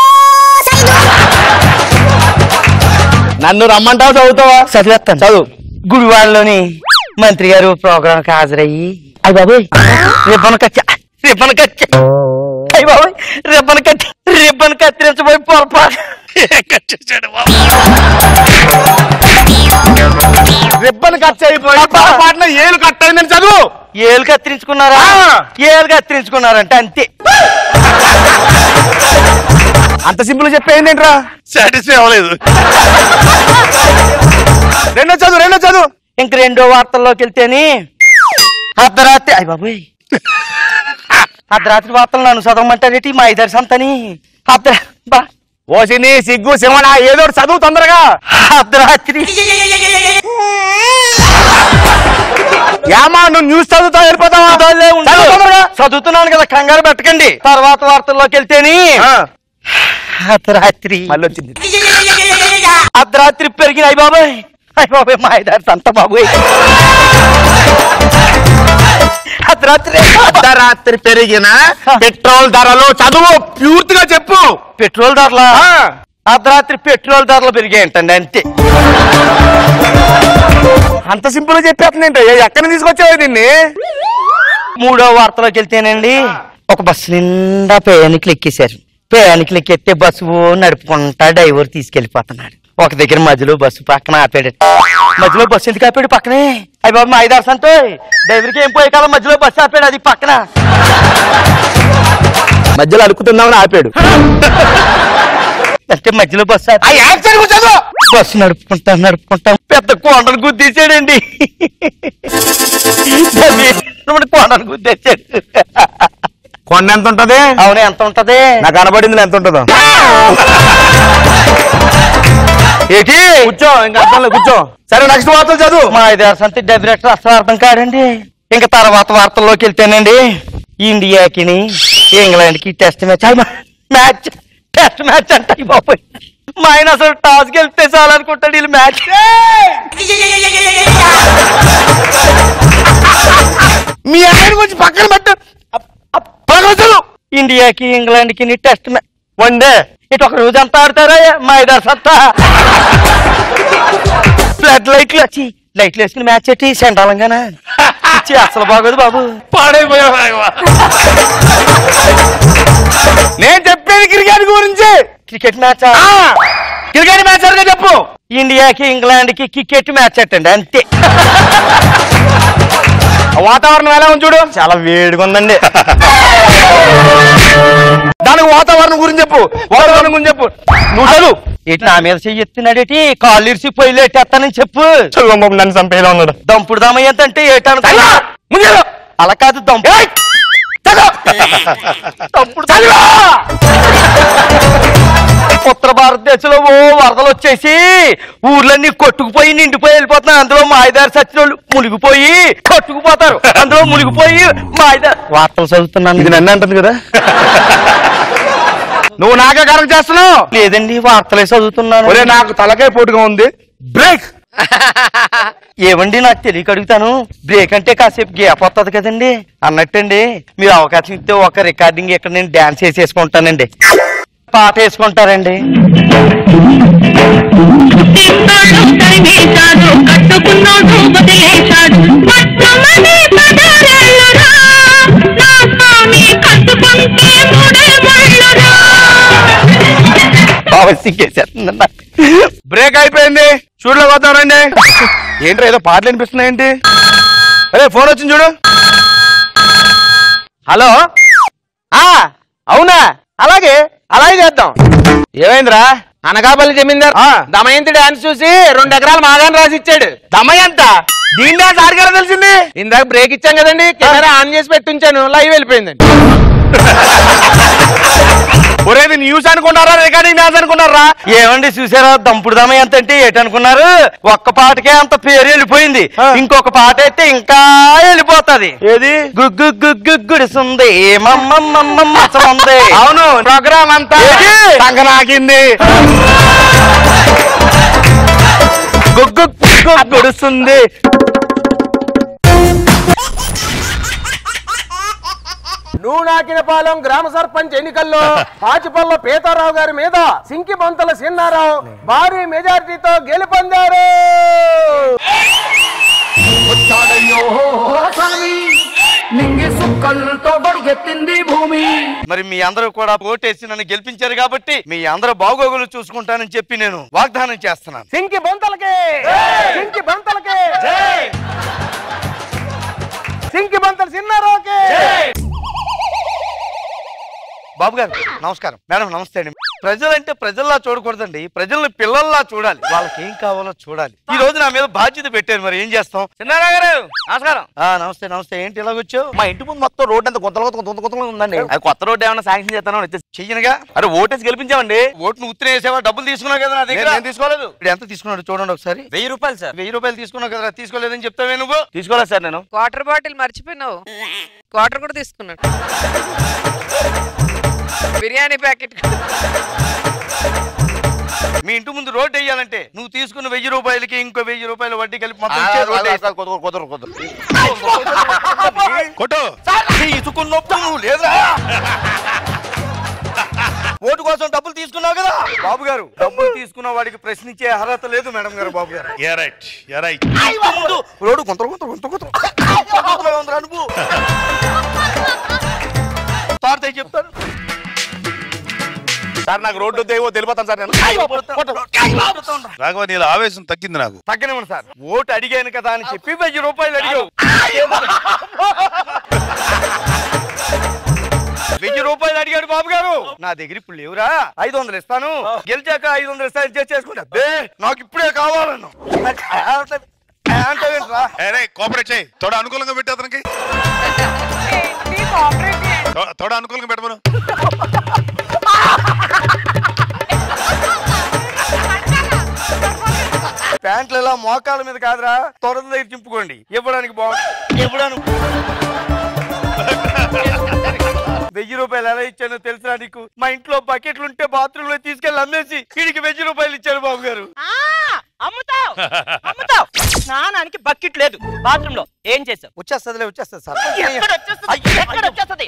నన్ను రమ్మంటావు చదువుతావా చదివేస్తాను చదువు గుడివాడలోని మంత్రి గారు ప్రోగ్రామ్ కి హాజరయ్యి అయ్య బాబోయ్ రిబ్బన్ కచ్చ రిబ్బన్ కచ్చ అయ్య బాబోయ్ రిబ్బన్ కచ్చి రిబ్బన్ కత్తిరించబోయి పొరపాటు రిబ్బన్ కట్ అయిపోయి పొరపాటున ఏలు కట్ అయిందని చదువు ఏలు కత్తిరించుకున్నారా ఆ. ఏలు కత్తిరించుకున్నారంటే అంతే అంత సింపుల్ చెప్పేయండి ఏంట్రా సాటిస్ఫై అవ్వలేదు రెండో చదువు రెండో చదువు ఇంక రెండో వార్తల్లోకి వెళ్తేని అర్ధరాత్రి అయ్య బాబోయ్ అర్ధరాత్రి వార్తలు నన్ను చదవమంటారేటి మా ఇద్దరు సంతని అర్ధ బా ఓసిని సిగ్గు శివణ ఏదో ఒకటి చదువు తొందరగా అర్ధరాత్రి యామా నువ్వు న్యూస్ చదువుతావు వెళ్ళిపోతావా చదవలే ఉండు. చదువు తొందరగా. చదువుతున్నాను కదా కంగారు పెట్టకండి తర్వాత వార్తల్లోకి వెళ్తేని ఆ, అర్ధరాత్రి మళ్ళీ వచ్చింది అర్ధరాత్రి పెరిగిన అయ్య బాబాయ్ అయ్య బాబాయ్ మా ఇద్దరు సంత బాబోయ్ అర్ధరాత్రి అర్ధరాత్రి పెరిగిన పెట్రోల్ ధరలు చదువు పూర్తిగా చెప్పు పెట్రోల్ ధరలా ఆ, అర్ధరాత్రి పెట్రోల్ ధరలు పెరిగాయంటండి అంతే అంత సింపుల్ గా చెప్పేస్తుందంటే ఎక్కడ తీసుకొచ్చావు దీన్ని మూడో వార్తలోకి వెళ్తేనండి ఒక బస్సు నిండా ప్రయాణికులు ఎక్కేశారు ప్రయాణికులు ఎక్కితే బస్సు ఓ నడుపుకుంటా డ్రైవర్ తీసుకెళ్లిపోతున్నాడు ఒక దగ్గర మధ్యలో బస్సు పక్కన ఆపాడు మధ్యలో బస్సు ఎందుకు ఆపాడు పక్కనే అయ్యి బాబు మా ఐదారు సంతో డ్రైవర్కి ఏం పోయే కాలం మధ్యలో బస్సు ఆపాడు అది పక్కన మధ్యలో అడుగుతుందామని ఆపాడు అంటే మధ్యలో బస్సు ఆపి ఆ యాక్షన్ కు చదువు బస్సు నడుపుకుంటా నడుపుకుంటా పెద్ద కొండను గుద్దేశాడండి అది కొండను గుద్దేశాడు కొండ ఎంత ఉంటది అవును ఎంత ఉంటది నాకు కనబడింది ఎంత ఉంటుందో ఏంటి కూర్చో ఇంకా అర్థం లేదు కూర్చో సరే నెక్స్ట్ వార్తలు చదువు మా ఐదారు సంతి డైరెక్టర్ అసలు అర్థం కాడండి ఇంకా తర్వాత వార్తల్లోకి వెళ్తేనండి ఇండియాకి ఇంగ్లాండ్ కి టెస్ట్ మ్యాచ్ అయ్య మ్యాచ్ టెస్ట్ మ్యాచ్ అంటే అయ్య బాబోయ్ మా ఆయన అసలు టాస్ గెలిస్తే చాలనుకుంటాడు వీళ్ళు మ్యాచ్ మీ ఆయన గురించి పక్కన పెట్టు త్వరగా చదువు ఇండియాకి ఇంగ్లాండ్ కి టెస్ట్ మ్యాచ్ వన్ డే ఇటు ఒక రోజు అంతా ఆడతారా మా ఐదారు సత్తా ఫ్లడ్ లైట్లు వచ్చి లైట్లు వేసుకుని మ్యాచ్ ఎట్టి సెండాలంగానా ఛీ, అసలు బాగోదు బాబు పాడైపోయావు నేను చెప్పేది క్రికెట్ గురించి క్రికెట్ మ్యాచ్ ఆ, క్రికెట్ మ్యాచ్ సరిగా చెప్పు ఇండియాకి ఇంగ్లాండ్ కి క్రికెట్ మ్యాచ్ అట్టండి అంతే వాతావరణం ఎలా ఉంది చూడు చాలా వేడిగా ఉందండి దానికి వాతావరణం గురించి చెప్పు వాతావరణం గురించి చెప్పు నువ్వు చదువు ఏంటి నా మీద చెయ్యెత్తున్నాడేటి కాళ్ళు ఇరిసి పొయ్యిలు ఎట్టేస్తానని చెప్పు చదువు బాబు నన్ను చంపేలా ఉన్నాడు దంపుడు దమయ్యంత అంటే ఏటను చదువు. ముందు చదువు. అలా కాదు దంపు ఏయ్! చదువు. దంపుడు చదువు. ఉత్తర భారతదేశంలో ఓ వరదలు వచ్చేసి ఊర్లన్నీ కొట్టుకుపోయి నిండిపోయి వెళ్ళిపోతున్నాయి అందులో మాయదారి సచ్చిన వాళ్ళు మునిగిపోయి కొట్టుకుపోతారు అందులో మునిగిపోయి మాయదారి వార్తలు చదువుతున్నాను ఇది నన్ను అంటుంది కదా నువ్వు నాకే కరెక్ట్ చేస్తున్నావు లేదండి వార్తలే చదువుతున్నాను ఒరే నాకు తలకాయ పోటుగా ఉంది బ్రేక్ ఏమండి నాకు తెలియక అడుగుతాను బ్రేక్ అంటే కాసేపు గ్యాప్ వస్తుంది కదండి అన్నట్టండి మీరు అవకాశం ఇస్తే ఒక రికార్డింగ్ ఇక్కడ నేను డాన్స్ వేసేసుకుంటానండి పాట వేసుకుంటారండి తిన్నాడు తరిమేశాడు కట్టుకున్నాడు వదిలేశాడు మొత్తమని పదరేళ్ళరా నా స్వామి కట్టుకుంటే మూడే ముళ్ళురా బాగా సిగ్గేసేస్తుందన్న బ్రేక్ అయిపోయింది షూట్లో పోతాం రండి ఏంట్రా ఏదో పాటలు వినిపిస్తున్నాయి ఏంటి అరే ఫోన్ వచ్చింది చూడు హలో ఆ అవునా అలాగే అలాగే చేద్దాం ఏమైందిరా అనకాపల్లి జమీందార్ ఆ. దమయంతి డాన్స్ చూసి రెండు ఎకరాలు మాగాని రాసి ఇచ్చాడు దమయంత దీని సార్ గారు తెలిసింది ఇందాక బ్రేక్ ఇచ్చాం కదండి కెమెరా ఆన్ చేసి పెట్టించాను లైవ్ వెళ్ళిపోయిందండి ఒరేది న్యూస్ అనుకున్నారా రికార్డింగ్ డాన్స్ అనుకున్నారా ఏమండి చూసారా దంపుడు దమ ఎంత అంటే ఏటనుకున్నారు ఒక్క పాటకే అంత పేరు వెళ్ళిపోయింది ఆ. ఇంకొక పాట అయితే ఇంకా వెళ్ళిపోతది ఏది గుగ్గు గుగ్గు గుడిసుంది మమ్మమ్మమ్మ మసలుంది అవును ప్రోగ్రామ్ అంతా ఏది? సంగనాకింది గుగ్గు గుగ్గు గుడిసుంది నూనాకినపాలెం గ్రామ సర్పంచ్ ఎన్నికల్లో పాచిపల్ల పీతారావు గారి మీద సింకి బంతల సిన్నారావు భారీ మెజారిటీతో గెలుపొందారు మరి మీ అందరూ కూడా ఓటేసి నన్ను గెలిపించారు కాబట్టి మీ అందరూ బాగోగులు చూసుకుంటానని చెప్పి నేను వాగ్దానం చేస్తున్నాను సింకి బంతలకే సింకి బంతలకే సింకి బంతల సిన్నారావుకే బాబు గారు నమస్కారం మేడం నమస్తే అండి ప్రజలంటే ప్రజల్లా చూడకూడదండి ప్రజల్ని పిల్లల్లా చూడాలి వాళ్ళకి ఏం కావాలో చూడాలి ఈ రోజు నా మీద బాధ్యత పెట్టారు మరి ఏం చేస్తాం చిన్నారా గారు నమస్కారం ఆ నమస్తే నమస్తే ఏంటి ఇలాగొచ్చావు మా ఇంటి ముందు మొత్తం రోడ్ అంతా గుంతలు గుంత గుంత గుంతలు ఉందండి అది కొత్త రోడ్ ఏమైనా శాంక్షన్ చేస్తానో వచ్చేసి చెయ్యనుగా అరే ఓటేసి గెలిపించామండి ఓటును ఉత్తరం వేసావా డబ్బులు తీసుకున్నావు కదా నా దగ్గర నేను- నేను తీసుకోలేదు ఇప్పుడు ఎంత తీసుకున్నాడు చూడండి ఒకసారి వెయ్యి రూపాయలు సార్ వెయ్యి రూపాయలు తీసుకున్నావు కదా తీసుకోలేదని చెప్తావే నువ్వు తీసుకోలేదు సార్ నేను వాటర్ బాటిల్ మర్చిపోయినావు వాటర్ కూడా తీసుకున్నాడు బిర్యానీ ప్యాకెట్ మీ ఇంటి ముందు రోడ్డు వేయాలంటే నువ్వు తీసుకున్న వెయ్యి రూపాయలకి ఇంకో వెయ్యి రూపాయల వడ్డీ కలిపి మొత్తం ఆ, ఇచ్చే రోడ్డు ఆ, వేస్తా. ఆ, కుదరదు కుదరదు కుదరదు కొట్టు తీసుకున్నప్పుడు నువ్వు లేదురా ఓటు కోసం డబ్బులు తీసుకున్నావు కదా బాబు గారు డబ్బులు తీసుకున్న వాడికి ప్రశ్నించే అర్హత లేదు మేడం గారు బాబు గారు యా రైట్ యా రైట్ ఇంటి ముందు రోడ్డు కొంత కొంత కొంత కొంత ఉందిరా నువ్వు తాడితే చెప్తాను సార్ నాకు రోడ్డు దేవో తెలిపోతాను సార్ నేను రాఘవ నీళ్ళ ఆవేశం తగ్గింది నాకు తగ్గనివ్వండి సార్ ఓటు అడిగాను కదా అని చెప్పి వెయ్యి రూపాయలు అడిగావు వెయ్యి రూపాయలు అడిగాడు బాబు గారు నా దగ్గర ఇప్పుడు లేవురా ఐదు వందలు ఇస్తాను గెలిచాక ఐదు వందలు ఇస్తాను చేసి చేసుకుంటా అబ్బే నాకు ఇప్పుడే కావాలను నాకు అంటే- అంటావేంట్రా? అరే కోఆపరేట్ చేయి తోడ అనుకూలంగా పెట్టి అతనికి ఏంటి కోఆపరేట్ చేయండి. తో- తోడ అనుకూలంగా పెట్టమను ప్యాంట్లు ఇలా మోకాల మీద కాదురా తొడల దగ్గర చింపుకోండి ఇవ్వడానికి బాగుంది ఇవ్వడానికి వెయ్యి రూపాయలు ఎలా ఇచ్చానో తెలుసా నీకు మా ఇంట్లో బకెట్లు ఉంటే బాత్రూమ్ లో తీసుకెళ్లి అమ్మేసి వీడికి వెయ్యి రూపాయలు ఇచ్చారు బాబు గారు ఆ, అమ్ముతావు అమ్ముతావు స్నానానికి బకెట్ లేదు బాత్రూమ్ లో ఏం చేసావు వచ్చేస్తుందిలే వచ్చేస్తుంది సార్ ఎక్కడ వచ్చేస్తుంది ఎక్కడ వచ్చేస్తుంది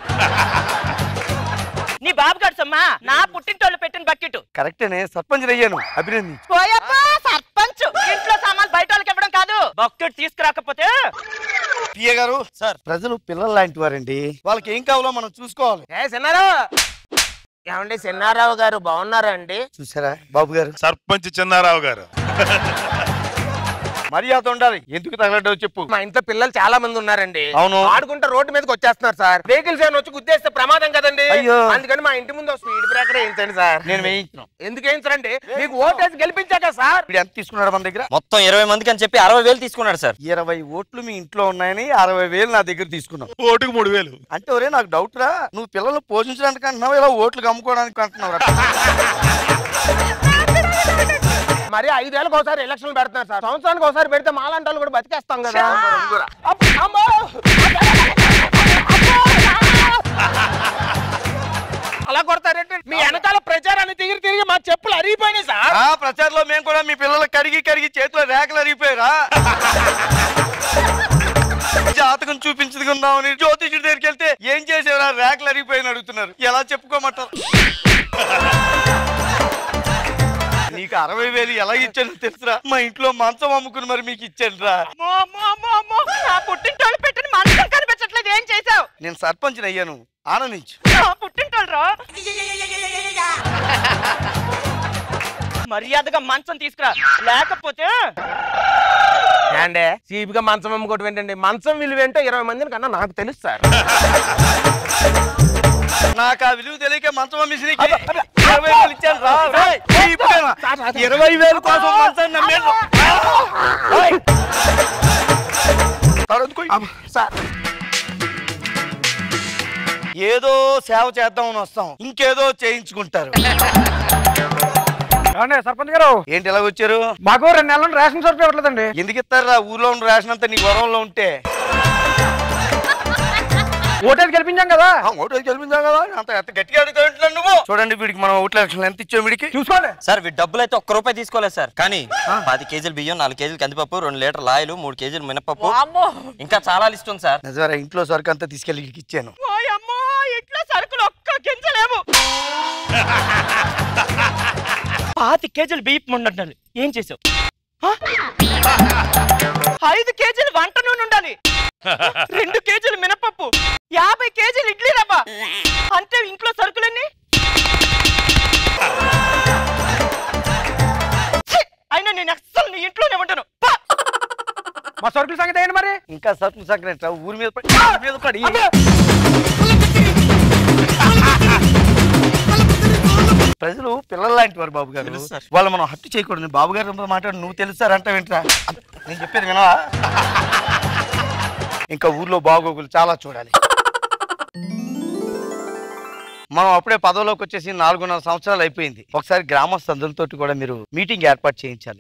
నీ బాబు గారు సమ్మా నా పుట్టింటోళ్ళు పెట్టిన బకెట్ కరెక్టేనే సర్పంచ్ అయ్యాను అభినందించు పోయప్పా సర్పంచ్ ఇంట్లో సామాన్లు బయట వాళ్ళకి ఇవ్వడం కాదు బకెట్ తీసుకురాకపోతే పిఏ గారు సార్ ప్రజలు పిల్లలు లాంటి వారండి వాళ్ళకి ఏం కావాలో మనం చూసుకోవాలి ఏ సిన్నారావు ఏమండి సిన్నారావు గారు బాగున్నారా అండి చూసారా బాబు గారు సర్పంచ్ చిన్నారావు గారు మర్యాద ఉండాలి ఎందుకు తగలడ్డావు చెప్పు మా ఇంట్లో పిల్లలు చాలా మంది ఉన్నారండి అవును. ఆడుకుంటే రోడ్డు మీదకి వచ్చేస్తున్నారు సార్ వెహికల్స్ ఏమైనా వచ్చి గుద్దేస్తే ప్రమాదం కదండి అయ్యో. అందుకని మా ఇంటి ముందు స్పీడ్ బ్రేకర్ వేయించండి సార్ నేను వేయించిన ఎందుకు వేయించరండి మీకు ఓటేసి గెలిపించాక సార్ ఇప్పుడు ఎంత తీసుకున్నాడు మన దగ్గర మొత్తం ఇరవై మందికి అని చెప్పి అరవై వేలు తీసుకున్నాడు సార్ ఇరవై ఓట్లు మీ ఇంట్లో ఉన్నాయని అరవై వేలు నా దగ్గర తీసుకున్నావు ఓటుకు మూడు వేలు అంటే ఒరే నాకు డౌట్ రా నువ్వు పిల్లలు పోషించడానికి అంటున్నావు ఇలా ఓట్లు అమ్ముకోవడానికి అంటున్నావు మరి ఐదేళ్ళకి ఒకసారి ఎలక్షన్లు పెడుతున్నారు సార్ సంవత్సరానికి ఒకసారి పెడితే మాలాంటి వాళ్ళు కూడా బతికేస్తాం కదా అబ్బ, అమ్మో! అలా కొడతారేంటి మీ వెనకాల ప్రచారాన్ని తిరిగి తిరిగి మా చెప్పులు అరిగిపోయినాయి సార్ ఆ ప్రచారంలో మేము కూడా మీ పిల్లలు కరిగి కరిగి చేతిలో రేఖలు అరిగిపోయారా జాతకం చూపించుకుందామని జ్యోతిషుడి దగ్గరికి వెళ్తే ఏం చేసేవరా రేఖలు అరిగిపోయిన అడుగుతున్నారు ఎలా చెప్పుకోమంటారు నీకు అరవై వేలు ఎలా ఇచ్చాను తెలుసురా మా ఇంట్లో మంచం అమ్ముకుని మరి మీకు ఇచ్చాను రా అమ్మో, అమ్మో, అమ్మో, అమ్మో. నా పుట్టింటోళ్ళు పెట్టిన మంచం కనిపించట్లేదు ఏం చేసావు నేను సర్పంచ్ అయ్యాను ఆనందించు నా పుట్టింటోళ్ళు రా మర్యాదగా మంచం తీసుకురా లేకపోతే ఏండే చీప్గా మంచం అమ్ముకోవటం ఏంటండి మంచం విలువ ఏంటో ఇరవై మందిని కన్నా నాకు తెలుసు సార్ నాకు ఆ విలువ తెలియక మంచం అమ్మేసి నీకు ఇరవై వేలు ఇచ్చాను రా రేయ్, చీప్గా. ఇరవై వేలు కోసం మంచాన్ని నమ్మేను రేయ్. సార్, అందుకో. సార్ ఏదో సేవ చేద్దామని వస్తాం ఇంకేదో చేయించుకుంటారు ఏమండి సర్పంచ్ గారు ఏంటి ఎలా వచ్చారు మాకు రెండు నెలల నుండి రేషన్ సరుకు ఇవ్వట్లేదండి ఎందుకు ఇస్తారా ఊర్లో ఉన్న రేషన్ అంతా నీ వరంలో ఉంటే ఓటేది గెలిపించాం కదా ఆ, ఓటు గెలిపించావు కదా అంత ఎంత గట్టిగా అడుగుతావు నువ్వు చూడండి వీడికి మనం ఓట్ల లక్షలు ఎంత ఇచ్చాం వీడికి చూసుకోండి సార్ వీటి డబ్బులు అయితే ఒక్క రూపాయి తీసుకోలేదు సార్ కానీ పది కేజీలు బియ్యం నాలుగు కేజీలు కందిపప్పు రెండు లీటర్ల ఆయిల్ మూడు కేజీలు మినపప్పు వామ్మో ఇంకా చాలా లిస్ట్ ఉంది సార్ నిజమరా ఇంట్లో సరుకు అంతా తీసుకెళ్ళి వీడికి ఇచ్చాను అమ్మో ఇట్లా సరుకులు ఒక్క గింజలేము పాతి కేజీలు బియ్యం ఉండాలి ఏం చేసావు హ? ఐదు కేజీలు వంట నూనె ఉండాలి రెండు కేజీలు మినపప్పు యాభై కేజీలు ఇడ్లీ రవ్వ అంటే ఇంట్లో సరుకులన్నీ ఛీ! అయినా నేను అస్సలు నీ ఇంట్లోనే ఉంటాను పా! మా సరుకుల సంగతి ఏంటి మరి ఇంకా సరుకు సక్కనట్టు ఊరి మీద పడి ఊరి మీద పడి ప్రజలు పిల్లల లాంటి వారు బాబు గారు తెలుసు సార్. వాళ్ళు మనం హత్య చేయకూడదు బాబు గారు మాట్లాడు నువ్వు తెలుసారంట వింటరా నేను చెప్పేది వినవా ఇంకా ఊర్లో బాగోగులు చాలా చూడాలి మనం అప్పుడే పదవిలోకి వచ్చేసి నాలుగున్నర సంవత్సరాలు అయిపోయింది ఒకసారి గ్రామస్తులతో కూడా మీరు మీటింగ్ ఏర్పాటు చేయించాలి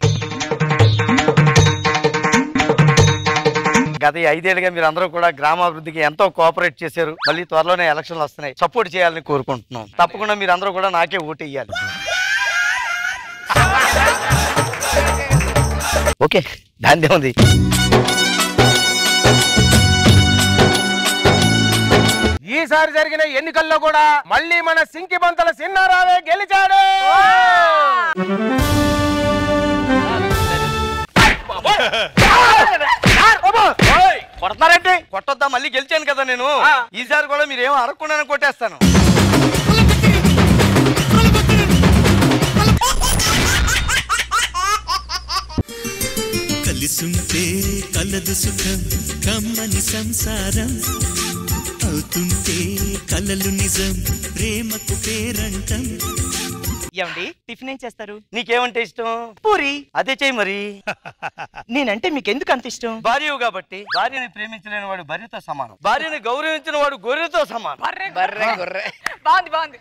గత ఈ ఐదేళ్లుగా మీరు అందరూ కూడా గ్రామాభివృద్ధికి ఎంతో కోఆపరేట్ చేశారు మళ్ళీ త్వరలోనే ఎలక్షన్లు వస్తున్నాయి సపోర్ట్ చేయాలని కోరుకుంటున్నాం తప్పకుండా మీరు అందరూ కూడా నాకే ఓటు వేయాలి ఓకే దాని ఉంది ఈసారి జరిగిన ఎన్నికల్లో కూడా మళ్ళీ మన సింకి బంతల సిన్నారావే గెలిచాడు కొడతారంటే కొట్టొద్దా మళ్ళీ గెలిచాను కదా నేను ఈసారి కూడా మీరు ఏం అడగకుండా కొట్టేస్తాను కలిసుంటే కలదు సుఖం కమ్మని సంసారం అవుతుంటే కలలు నిజం ప్రేమకు పేరంటం ఏమండి టిఫిన్ ఏం చేస్తారు నీకేమంటే ఇష్టం పూరి అదే చెయ్యి మరి నేనంటే మీకు ఎందుకు అంత ఇష్టం భార్యవు కాబట్టి భార్యని ప్రేమించలేని వాడు భార్యతో సమానం భార్యని గౌరవించిన వాడు గొర్రెతో సమానం బర్రె గొర్రె బాగుంది బాగుంది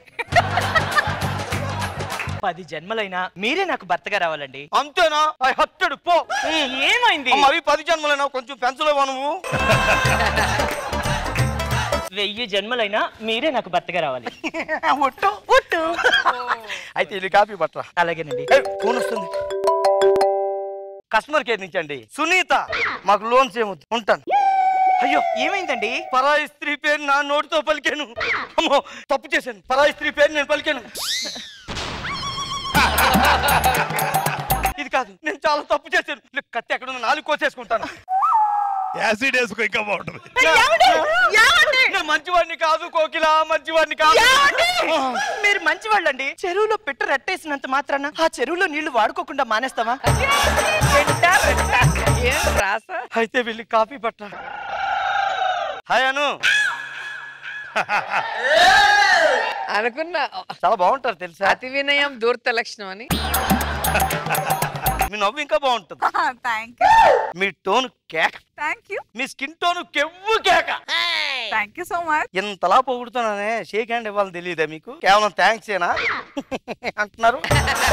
పది జన్మలైనా మీరే నాకు భర్తగా రావాలండి అంతేనా ఐ హత్తడు పో ఏమైంది అమ్మ, అవి పది జన్మలైనా కొంచెం పెంచలేవా నువ్వు వెయ్యి జన్మలైనా మీరే నాకు భర్తగా రావాలి ఒట్టు ఒట్టు అయితే ఇది కాపీ పట్టరా అలాగేనండి ఏయ్, ఫోన్ వస్తుంది కస్టమర్ కేర్ నుంచి అండి సునీత మాకు లోన్స్ ఏమొద్దు ఉంటాను అయ్యో ఏమైందండి పరాయి స్త్రీ పేరు నా నోటితో పలికాను అమ్మో తప్పు చేశాను పరాయి స్త్రీ పేరు నేను పలికాను ఇది కాదు నేను చాలా తప్పు చేశాను లే, కత్తి ఎక్కడ ఉంది నాలుగు కోసేసుకుంటాను యాసిడ్ వేసుకో ఇంకా బాగుంటుంది నేను మంచివాడిని కాదు కోకిల మంచివాడిని కాదు మీరు మంచి వాళ్ళండి చెరువులో పెట్ట రట్టేసినంత మాత్రాన ఆ చెరువులో నీళ్లు వాడుకోకుండా మానేస్తావా ఏం రాసా అయితే వెళ్ళి కాఫీ పట్ట హాయ్ అను అనుకున్నా చాలా బాగుంటారు తెలుసా అతి వినయం దూర్త లక్షణం అని మీ నవ్వు ఇంకా బాగుంటుంది థ్యాంక్ యూ మీ టోన్ కేక థ్యాంక్ యూ మీ స్కిన్ టోన్ కెవ్వు కేక థ్యాంక్ యూ సో మచ్ ఇంతలా పొగుడుతున్నానే షేక్ హ్యాండ్ ఇవ్వాలని తెలియదా మీకు కేవలం థ్యాంక్స్ ఏనా అంటున్నారు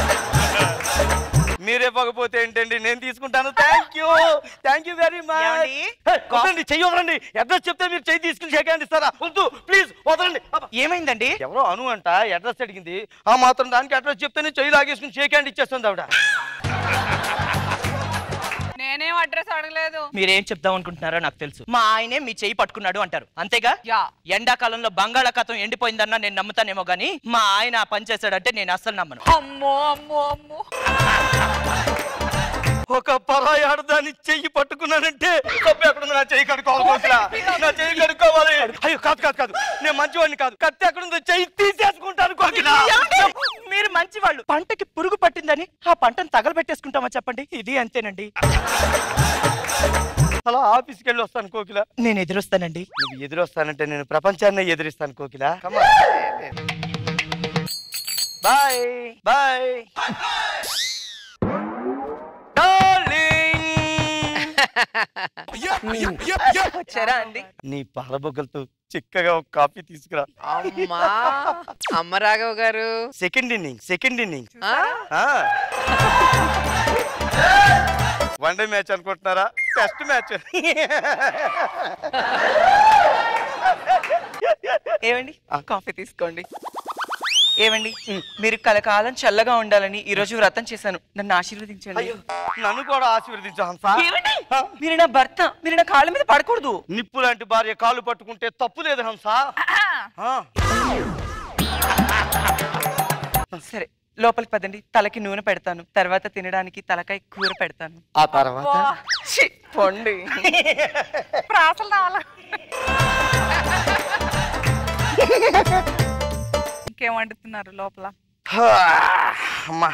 మీరే పగపోతే ఏంటండి నేను తీసుకుంటాను thank you thank you very much ఏమండి? వదలండి చెయ్యి వదలండి అడ్రస్ చెప్తే మీరు చెయ్యి తీసుకుని షేక్ హ్యాండ్ ఇస్తారా వద్దు ప్లీజ్ వదలండి అబ్బా. ఏమైందండి ఎవరో అను అంట అడ్రస్ అడిగింది ఆ మాత్రం దానికి అడ్రస్ చెప్తేనే చెయ్యి లాగేసుకుని షేక్ హ్యాండ్ ఇచ్చేస్తుంది ఆవిడ నేనేం అడ్రస్ అడగలేదు మీరేం చెప్దాం అనుకుంటున్నారో నాకు తెలుసు మా ఆయనే మీ చెయ్యి పట్టుకున్నాడు అంటారు అంతేగా యా ఎండాకాలంలో బంగాళాఖాతం ఎండిపోయిందన్నా నేను నమ్ముతానేమో గానీ మా ఆయన ఆ పని చేశాడంటే నేను అస్సలు నమ్మను అమ్మో అమ్మో అమ్మో ఒక పరాయి ఆడదాన్ని చెయ్యి పట్టుకున్నానంటే తప్పు ఎక్కడుంది నా చెయ్యి కడుక్కోవాలి కోకిల నా చెయ్యి కడుక్కోవాలి అయ్యో కాదు కాదు కాదు నేను మంచివాడిని కాదు కత్తి ఎక్కడుందో చెయ్యి తీసేసుకుంటాను కోకిల ఏమండి? మీరు మంచి వాళ్ళు పంటకి పురుగు పట్టిందని ఆ పంటను తగలబెట్టేసుకుంటామా చెప్పండి ఇది అంతేనండి అలా ఆఫీస్కి వెళ్ళి వస్తాను కోకిల నేను ఎదురొస్తానండి నువ్వు ఎదురొస్తానంటే నేను ప్రపంచాన్ని ఎదిరిస్తాను కోకిల బాయ్ బాయ్ వచ్చారా అండి నీ పాలబొగ్గలతో చిక్కగా ఒక కాఫీ తీసుకురా అమ్మా అమ్మ రాఘవ్ గారు సెకండ్ ఇన్నింగ్ సెకండ్ ఇన్నింగ్ ఆ? వన్ డే మ్యాచ్ అనుకుంటున్నారా టెస్ట్ మ్యాచ్ ఏమండి కాఫీ తీసుకోండి ఏమండి మీరు కలకాలం చల్లగా ఉండాలని ఈ రోజు వ్రతం చేశాను నన్ను ఆశీర్వదించండి నన్ను కూడా ఆశీర్వదించు హంస ఏమండి? మీరు నా భర్త మీరు నా కాళ్ళ మీద పడకూడదు నిప్పు లాంటి భార్య కాలు పట్టుకుంటే తప్పు లేదు హంస ఆ. సరే లోపలికి పదండి తలకి నూనె పెడతాను తర్వాత తినడానికి తలకాయ కూర పెడతాను ఆ తర్వాత ఛీ, పొండి ప్రాసలు రావాలా ఇంకేం వండుతున్నారు లోపల హా, అమ్మా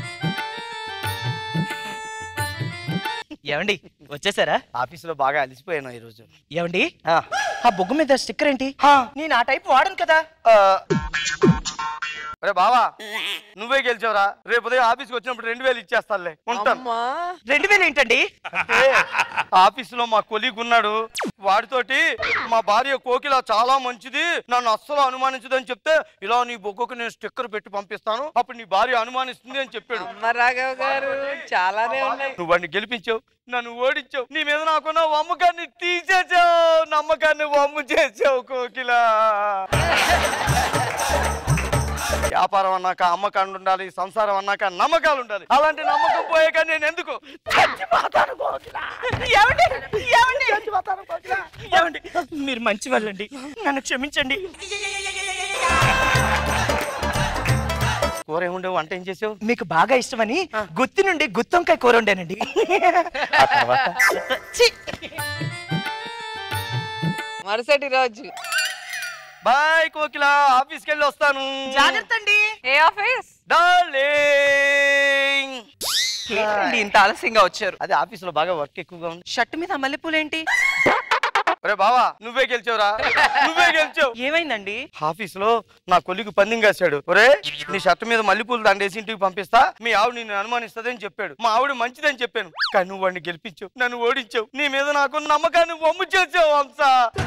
ఏమండి వచ్చేసారా ఆఫీసులో బాగా అలిసిపోయాను ఈరోజు ఏమండి ఆ. ఆ బొగ్గు మీద స్టిక్కర్ ఏంటి నేను ఆ టైప్ వాడను కదా ఆ. అరే బావా నువ్వే గెలిచావురా రేపు ఉదయం ఆఫీస్కి వచ్చినప్పుడు రెండు వేలు ఇచ్చేస్తానులే ఉంటాను అమ్మా రెండు వేలు ఏంటండి అంటే ఆఫీసులో మా కొలీగ్ ఉన్నాడు వాడితోటి మా భార్య కోకిల చాలా మంచిది నన్ను అస్సలు అనుమానించదని చెప్తే ఇలా నీ బొగ్గకు నేను స్టిక్కర్ పెట్టి పంపిస్తాను అప్పుడు నీ భార్య అనుమానిస్తుంది అని చెప్పాడు అమ్మ రాఘవ్ గారు చాలానే ఉన్నాయి నువ్వు వాడిని గెలిపించావు నన్ను ఓడించావు నీ మీద నాకున్న నమ్మకాన్ని తీసేసావు నమ్మకాన్ని వమ్ము చేసావు కోకిల వ్యాపారం అన్నాక అమ్మకాలు ఉండాలి సంసారం అన్నాక నమ్మకాలు ఉండాలి అలాంటి నమ్మకం పోయాక నేను ఎందుకు చచ్చిపోతాను కోకిల ఏమండి ఏమండి ఏమండి మీరు మంచి వాళ్ళండి నన్ను క్షమించండి కూర ఏముండే వంట ఏం చేసావు మీకు బాగా ఇష్టమని గుత్తి నుండి గుత్తొంకాయ కూర వండానండి ఛీ! మరుసటి రోజు బాయ్ కోకిల ఆఫీస్కి వెళ్ళి వస్తాను జాగ్రత్త అండి ఏ ఆఫీస్ డార్లింగ్ ఏంటండి ఇంత ఆలస్యంగా వచ్చారు అదే ఆఫీసులో బాగా వర్క్ ఎక్కువగా ఉంది షర్ట్ మీద మల్లెపూలేంటి అరే బావా నువ్వే గెలిచావురా నువ్వే గెలిచావు ఏమైందండి ఆఫీస్ లో నా కొలికి పందెం కాశాడు ఒరే నీ షర్ట్ మీద మల్లెపూలు దండేసి ఇంటికి పంపిస్తా మీ ఆవిడ నిన్ను అనుమానిస్తుందని చెప్పాడు మా ఆవిడ మంచిదని చెప్పాను కానీ నువ్వు వాడిని గెలిపించావు నన్ను ఓడించావు నీ మీద నాకు నమ్మకాన్ని వమ్ము చేసావు హంస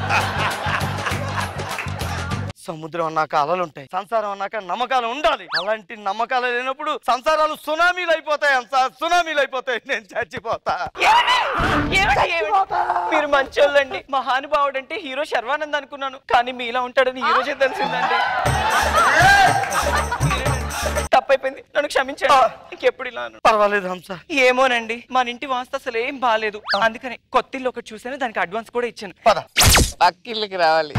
సముద్రం అన్నాక అలలు ఉంటాయి సంసారం అన్నాక నమ్మకాలు ఉండాలి అలాంటి నమ్మకాలు లేనప్పుడు సంసారాలు సునామీలు అయిపోతాయి హంస సునామీలు అయిపోతాయి నేను చచ్చిపోతా ఏమండి, ఏమండి? మీరు మంచోళ్ళండి మహానుభావుడు అంటే హీరో శర్వానంద్ అనుకున్నాను కానీ మీలా ఉంటాడని ఈ రోజే తెలిసిందండి తప్పైపోయింది నన్ను క్షమించండి ఇంకెప్పుడు ఇలా అనను. పర్వాలేదు హంస ఏమోనండి మన ఇంటి వాస్తు అసలు ఏం బాగాలేదు అందుకని కొత్త ఇల్లు ఒకటి చూసాను దానికి అడ్వాన్స్ కూడా ఇచ్చాను పద పక్కిళ్ళకి రావాలి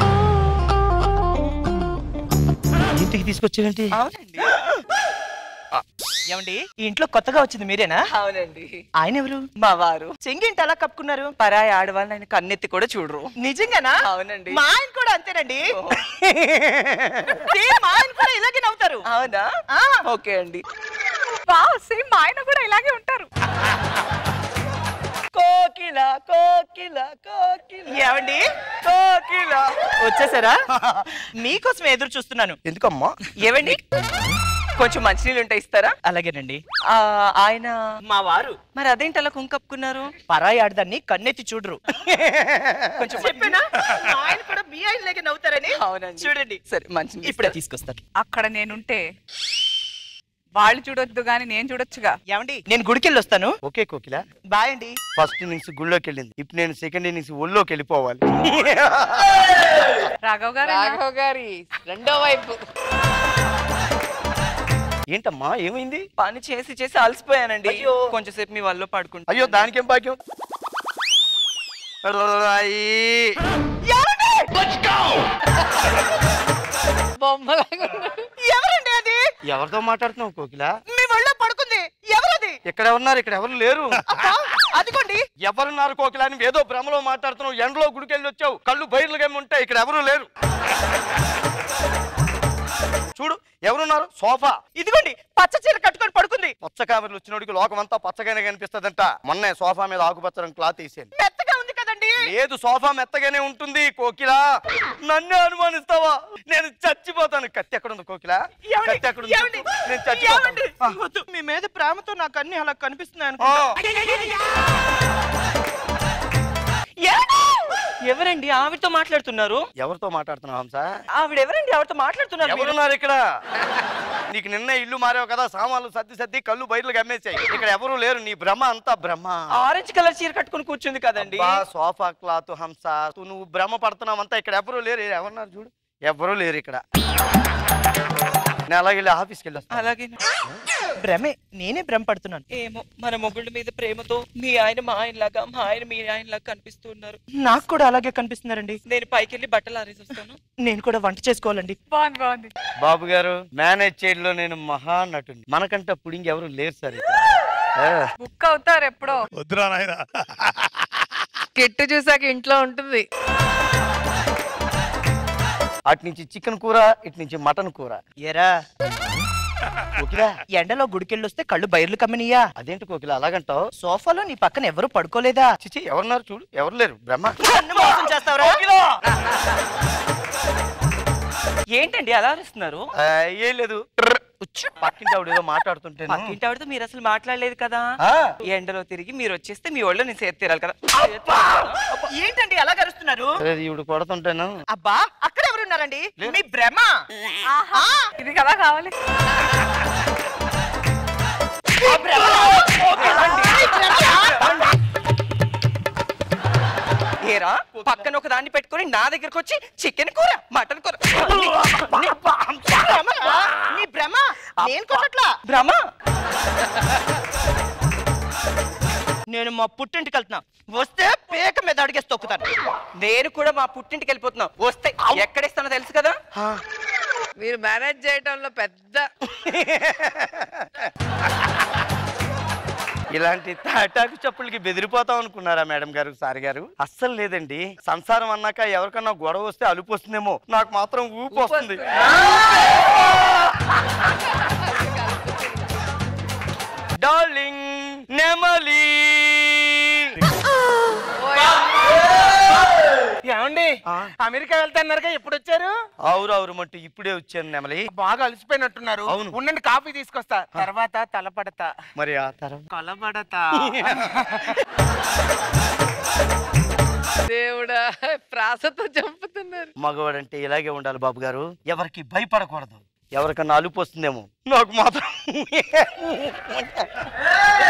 ఇంటికి తీసుకొచ్చేయండి అవునండి ఏమండి ఈ ఇంట్లో కొత్తగా వచ్చింది మీరేనా అవునండి ఆయన ఎవరు మా వారు చెంగింటి అలా కప్పుకున్నారు పరాయి ఆడవాళ్ళని ఆయన కన్నెత్తి కూడా చూడరు నిజంగానా అవునండి మా ఆయన కూడా అంతేనండి సేమ్ మా ఆయన కూడా ఇలాగే నవ్వుతారు అవునా ఓకే అండి వావ్ సేమ్ మా ఆయన కూడా ఇలాగే ఉంటారు కోకిల కోకిల కోకిల ఏమండి కోకిల వచ్చేసారా మీకోసం ఎదురు చూస్తున్నాను ఎందుకమ్మా ఏవండి కొంచెం మంచినీళ్ళు ఉంటాయి ఇస్తారా అలాగేనండి ఆ, ఆయన మా వారు మరి అదేంటి అలా కుంకప్పుకున్నారు పరాయి ఆడదాన్ని కన్నెత్తి చూడరు కొంచెం చెప్పేనా మా ఆయన కూడా మీ ఆయన లేక నవ్వుతారని అవునండి చూడండి సరే మంచి ఇప్పుడే తీసుకొస్తాను అక్కడ నేనుంటే వాళ్ళు చూడొద్దు గాని నేను చూడొచ్చుగా ఏమండి నేను గుడికి వెళ్ళి వస్తాను ఓకే కోకిల బాయ్ అండి ఫస్ట్ ఇన్నింగ్స్ గుళ్ళోకి వెళ్ళింది ఇప్పుడు నేను సెకండ్ ఇన్నింగ్స్ ఒళ్ళోకి వెళ్ళిపోవాలి రాఘవ్ గారు రాఘవ్ గారి రెండో వైపు ఏంటమ్మా ఏమైంది పని చేసి చేసి అలసిపోయానండి కొంచెం సేపు మీ వల్ల పడుకుంటా అయ్యో దానికేం భాగ్యం రాయి. బొమ్మలాగా ఉన్నారు. ఎవరండి అది ఎవరితో మాట్లాడుతున్నావు కోకిల మీ ఒళ్ళో పడుకుంది ఎవరది ఇక్కడ ఎవరున్నారు ఇక్కడ ఎవరు లేరు అదిగోండి ఎవరున్నారు కోకిల అని ఏదో భ్రమలో మాట్లాడుతున్నావు ఎండలో గుడికెళ్ళి వచ్చావు కళ్ళు బయలుగా ఉంటాయి ఇక్కడ ఎవరు లేరు చూడు ఎవరున్నారు సోఫా ఇదిగోండి పచ్చ చీర కట్టుకొని పడుకుంది పచ్చ కామెరలు వచ్చినోడికి లోకమంతా పచ్చగానే కనిపిస్తదంట మొన్నే సోఫా మీద ఆకుపచ్చ రంగు క్లాత్ వేసాను మెత్తగా ఉంది కదండి లేదు సోఫా మెత్తగానే ఉంటుంది కోకిల నన్ను అనుమానిస్తావా నేను చచ్చిపోతాను కత్తి ఎక్కడ ఉంది కోకిల ఏమండి? కత్తి ఎక్కడ ఉంది? ఏమండి? నేను చచ్చిపోతాను ఏమండి? వద్దు, మీ మీద ప్రేమతో నాకు అన్ని అలా కనిపిస్తున్నాయి ఆ. ఎవరండి ఆవిడతో మాట్లాడుతున్నారు ఎవరితో మాట్లాడుతున్నావు హంస ఆవిడ ఎవరండి ఆవిడతో మాట్లాడుతున్నారు మీరు? ఎవరున్నారు ఇక్కడ నీకు నిన్న ఇల్లు మారావు కదా సామాన్లు సర్ది సర్ది కళ్ళు బయటలు గమ్మేసాయి ఇక్కడ ఎవరు లేరు నీ భ్రమ అంతా భ్రమ ఆరెంజ్ కలర్ చీర కట్టుకొని కూర్చుంది కదండి అబ్బా, సోఫా క్లాత్ హంస తు- నువ్వు భ్రమ పడుతున్నావు అంతా ఇక్కడ ఎవరు లేరు ఎవరున్నారు చూడు ఎవరు లేరు ఇక్కడ నేను అలాగే వెళ్ళి ఆఫీస్కి వెళ్ళి వస్తాను. అలాగే భ్రమే నేనే భ్రమ పడుతున్నాను ఏమో మన మొగుళ్ళ మీద ప్రేమతో మీ ఆయన మా ఆయన లాగా మా ఆయన మీ ఆయన లాగా కనిపిస్తూ ఉన్నారు నాకు కూడా అలాగే కనిపిస్తున్నారండి నేను పైకి వెళ్ళి బట్టలు ఆరేసి వస్తాను నేను కూడా వంట చేసుకోవాలండి బాగుంది బాగుంది బాబు గారు మేనేజ్ చేయడంలో నేను మహా నటుని మనకంటే పుడింగ్ ఎవరు లేరు సార్ ఇక్కడ. ఆ. బుక్ అవుతారు ఎప్పుడో వద్దురా నాయన కిట్టు చూసాక ఇంట్లో ఉంటుంది అటు నుంచి చికెన్ కూర ఇటు నుంచి మటన్ కూర ఎరా కోకిలా ఎండలో గుడికెళ్ళొస్తే కళ్ళు బయర్లు కమ్మనియా అదేంటి కోకిల అలాగంటావు సోఫాలో నీ పక్కన ఎవరు పడుకోలేదా చిచి ఎవరున్నారు చూడు ఎవరు లేరు బ్రహ్మ నన్ను మోసం చేస్తావురా? ఏంటండి అలా అరుస్తున్నారు ఆ, ఏం లేదు ట్రర్. పక్కింటి ఆవిడ ఏదో మాట్లాడుతుంటే పక్కింటి ఆవిడతో మీరు అసలు మాట్లాడలేదు కదా ఆ. ఎండలో తిరిగి మీరు వచ్చేస్తే మీ ఒళ్ళో నేను చేతి తీరాలి కదా ఏంటండి అలా కరుస్తున్నారు ఈవిడ కొడుతుంటాను అబ్బా అక్కడ ఎవరున్నారండి మీ భ్రమ ఇది కదా కావాలి ఆ భ్రమ. ఏరా పక్కన ఒక దాన్ని పెట్టుకొని నా దగ్గరకు వచ్చి చికెన్ కూర మటన్ కూర నీ- నీ భ్రమరా? నీ భ్రమ నేను కొట్టట్లా భ్రమ నేను మా పుట్టింటికి వెళ్తున్నా వస్తే పేక మీద అడిగేసి తొక్కుతాను నేను కూడా మా పుట్టింటికి వెళ్ళిపోతున్నా వస్తే ఎక్కడిస్తానో తెలుసు కదా మీరు మేనేజ్ చేయడంలో పెద్ద ఇలాంటి తాటాకు చెప్పులకి బెదిరిపోతాం అనుకున్నారా మేడం గారు సార్ గారు అస్సలు లేదండి సంసారం అన్నాక ఎవరికన్నా గొడవ వస్తే అలుపు వస్తుందేమో నాకు మాత్రం ఊపు వస్తుంది డార్లింగ్ నెమలి ఏమండి అమెరికా వెళ్తాన్నారుగా ఎప్పుడు వచ్చారు అవురు అవురు మట్టు ఇప్పుడే వచ్చాను నెమలి బాగా అలసిపోయినట్టున్నారు అవును. ఉండండి కాఫీ తీసుకొస్తా తర్వాత తలపడతా మరి ఆ తర్వాత కలబడతా దేవుడా ప్రాసతో చంపుతున్నారు మగవాడంటే ఇలాగే ఉండాలి బాబు గారు ఎవరికి భయపడకూడదు ఎవరికన్నా అలుపు వస్తుందేమో నాకు మాత్రం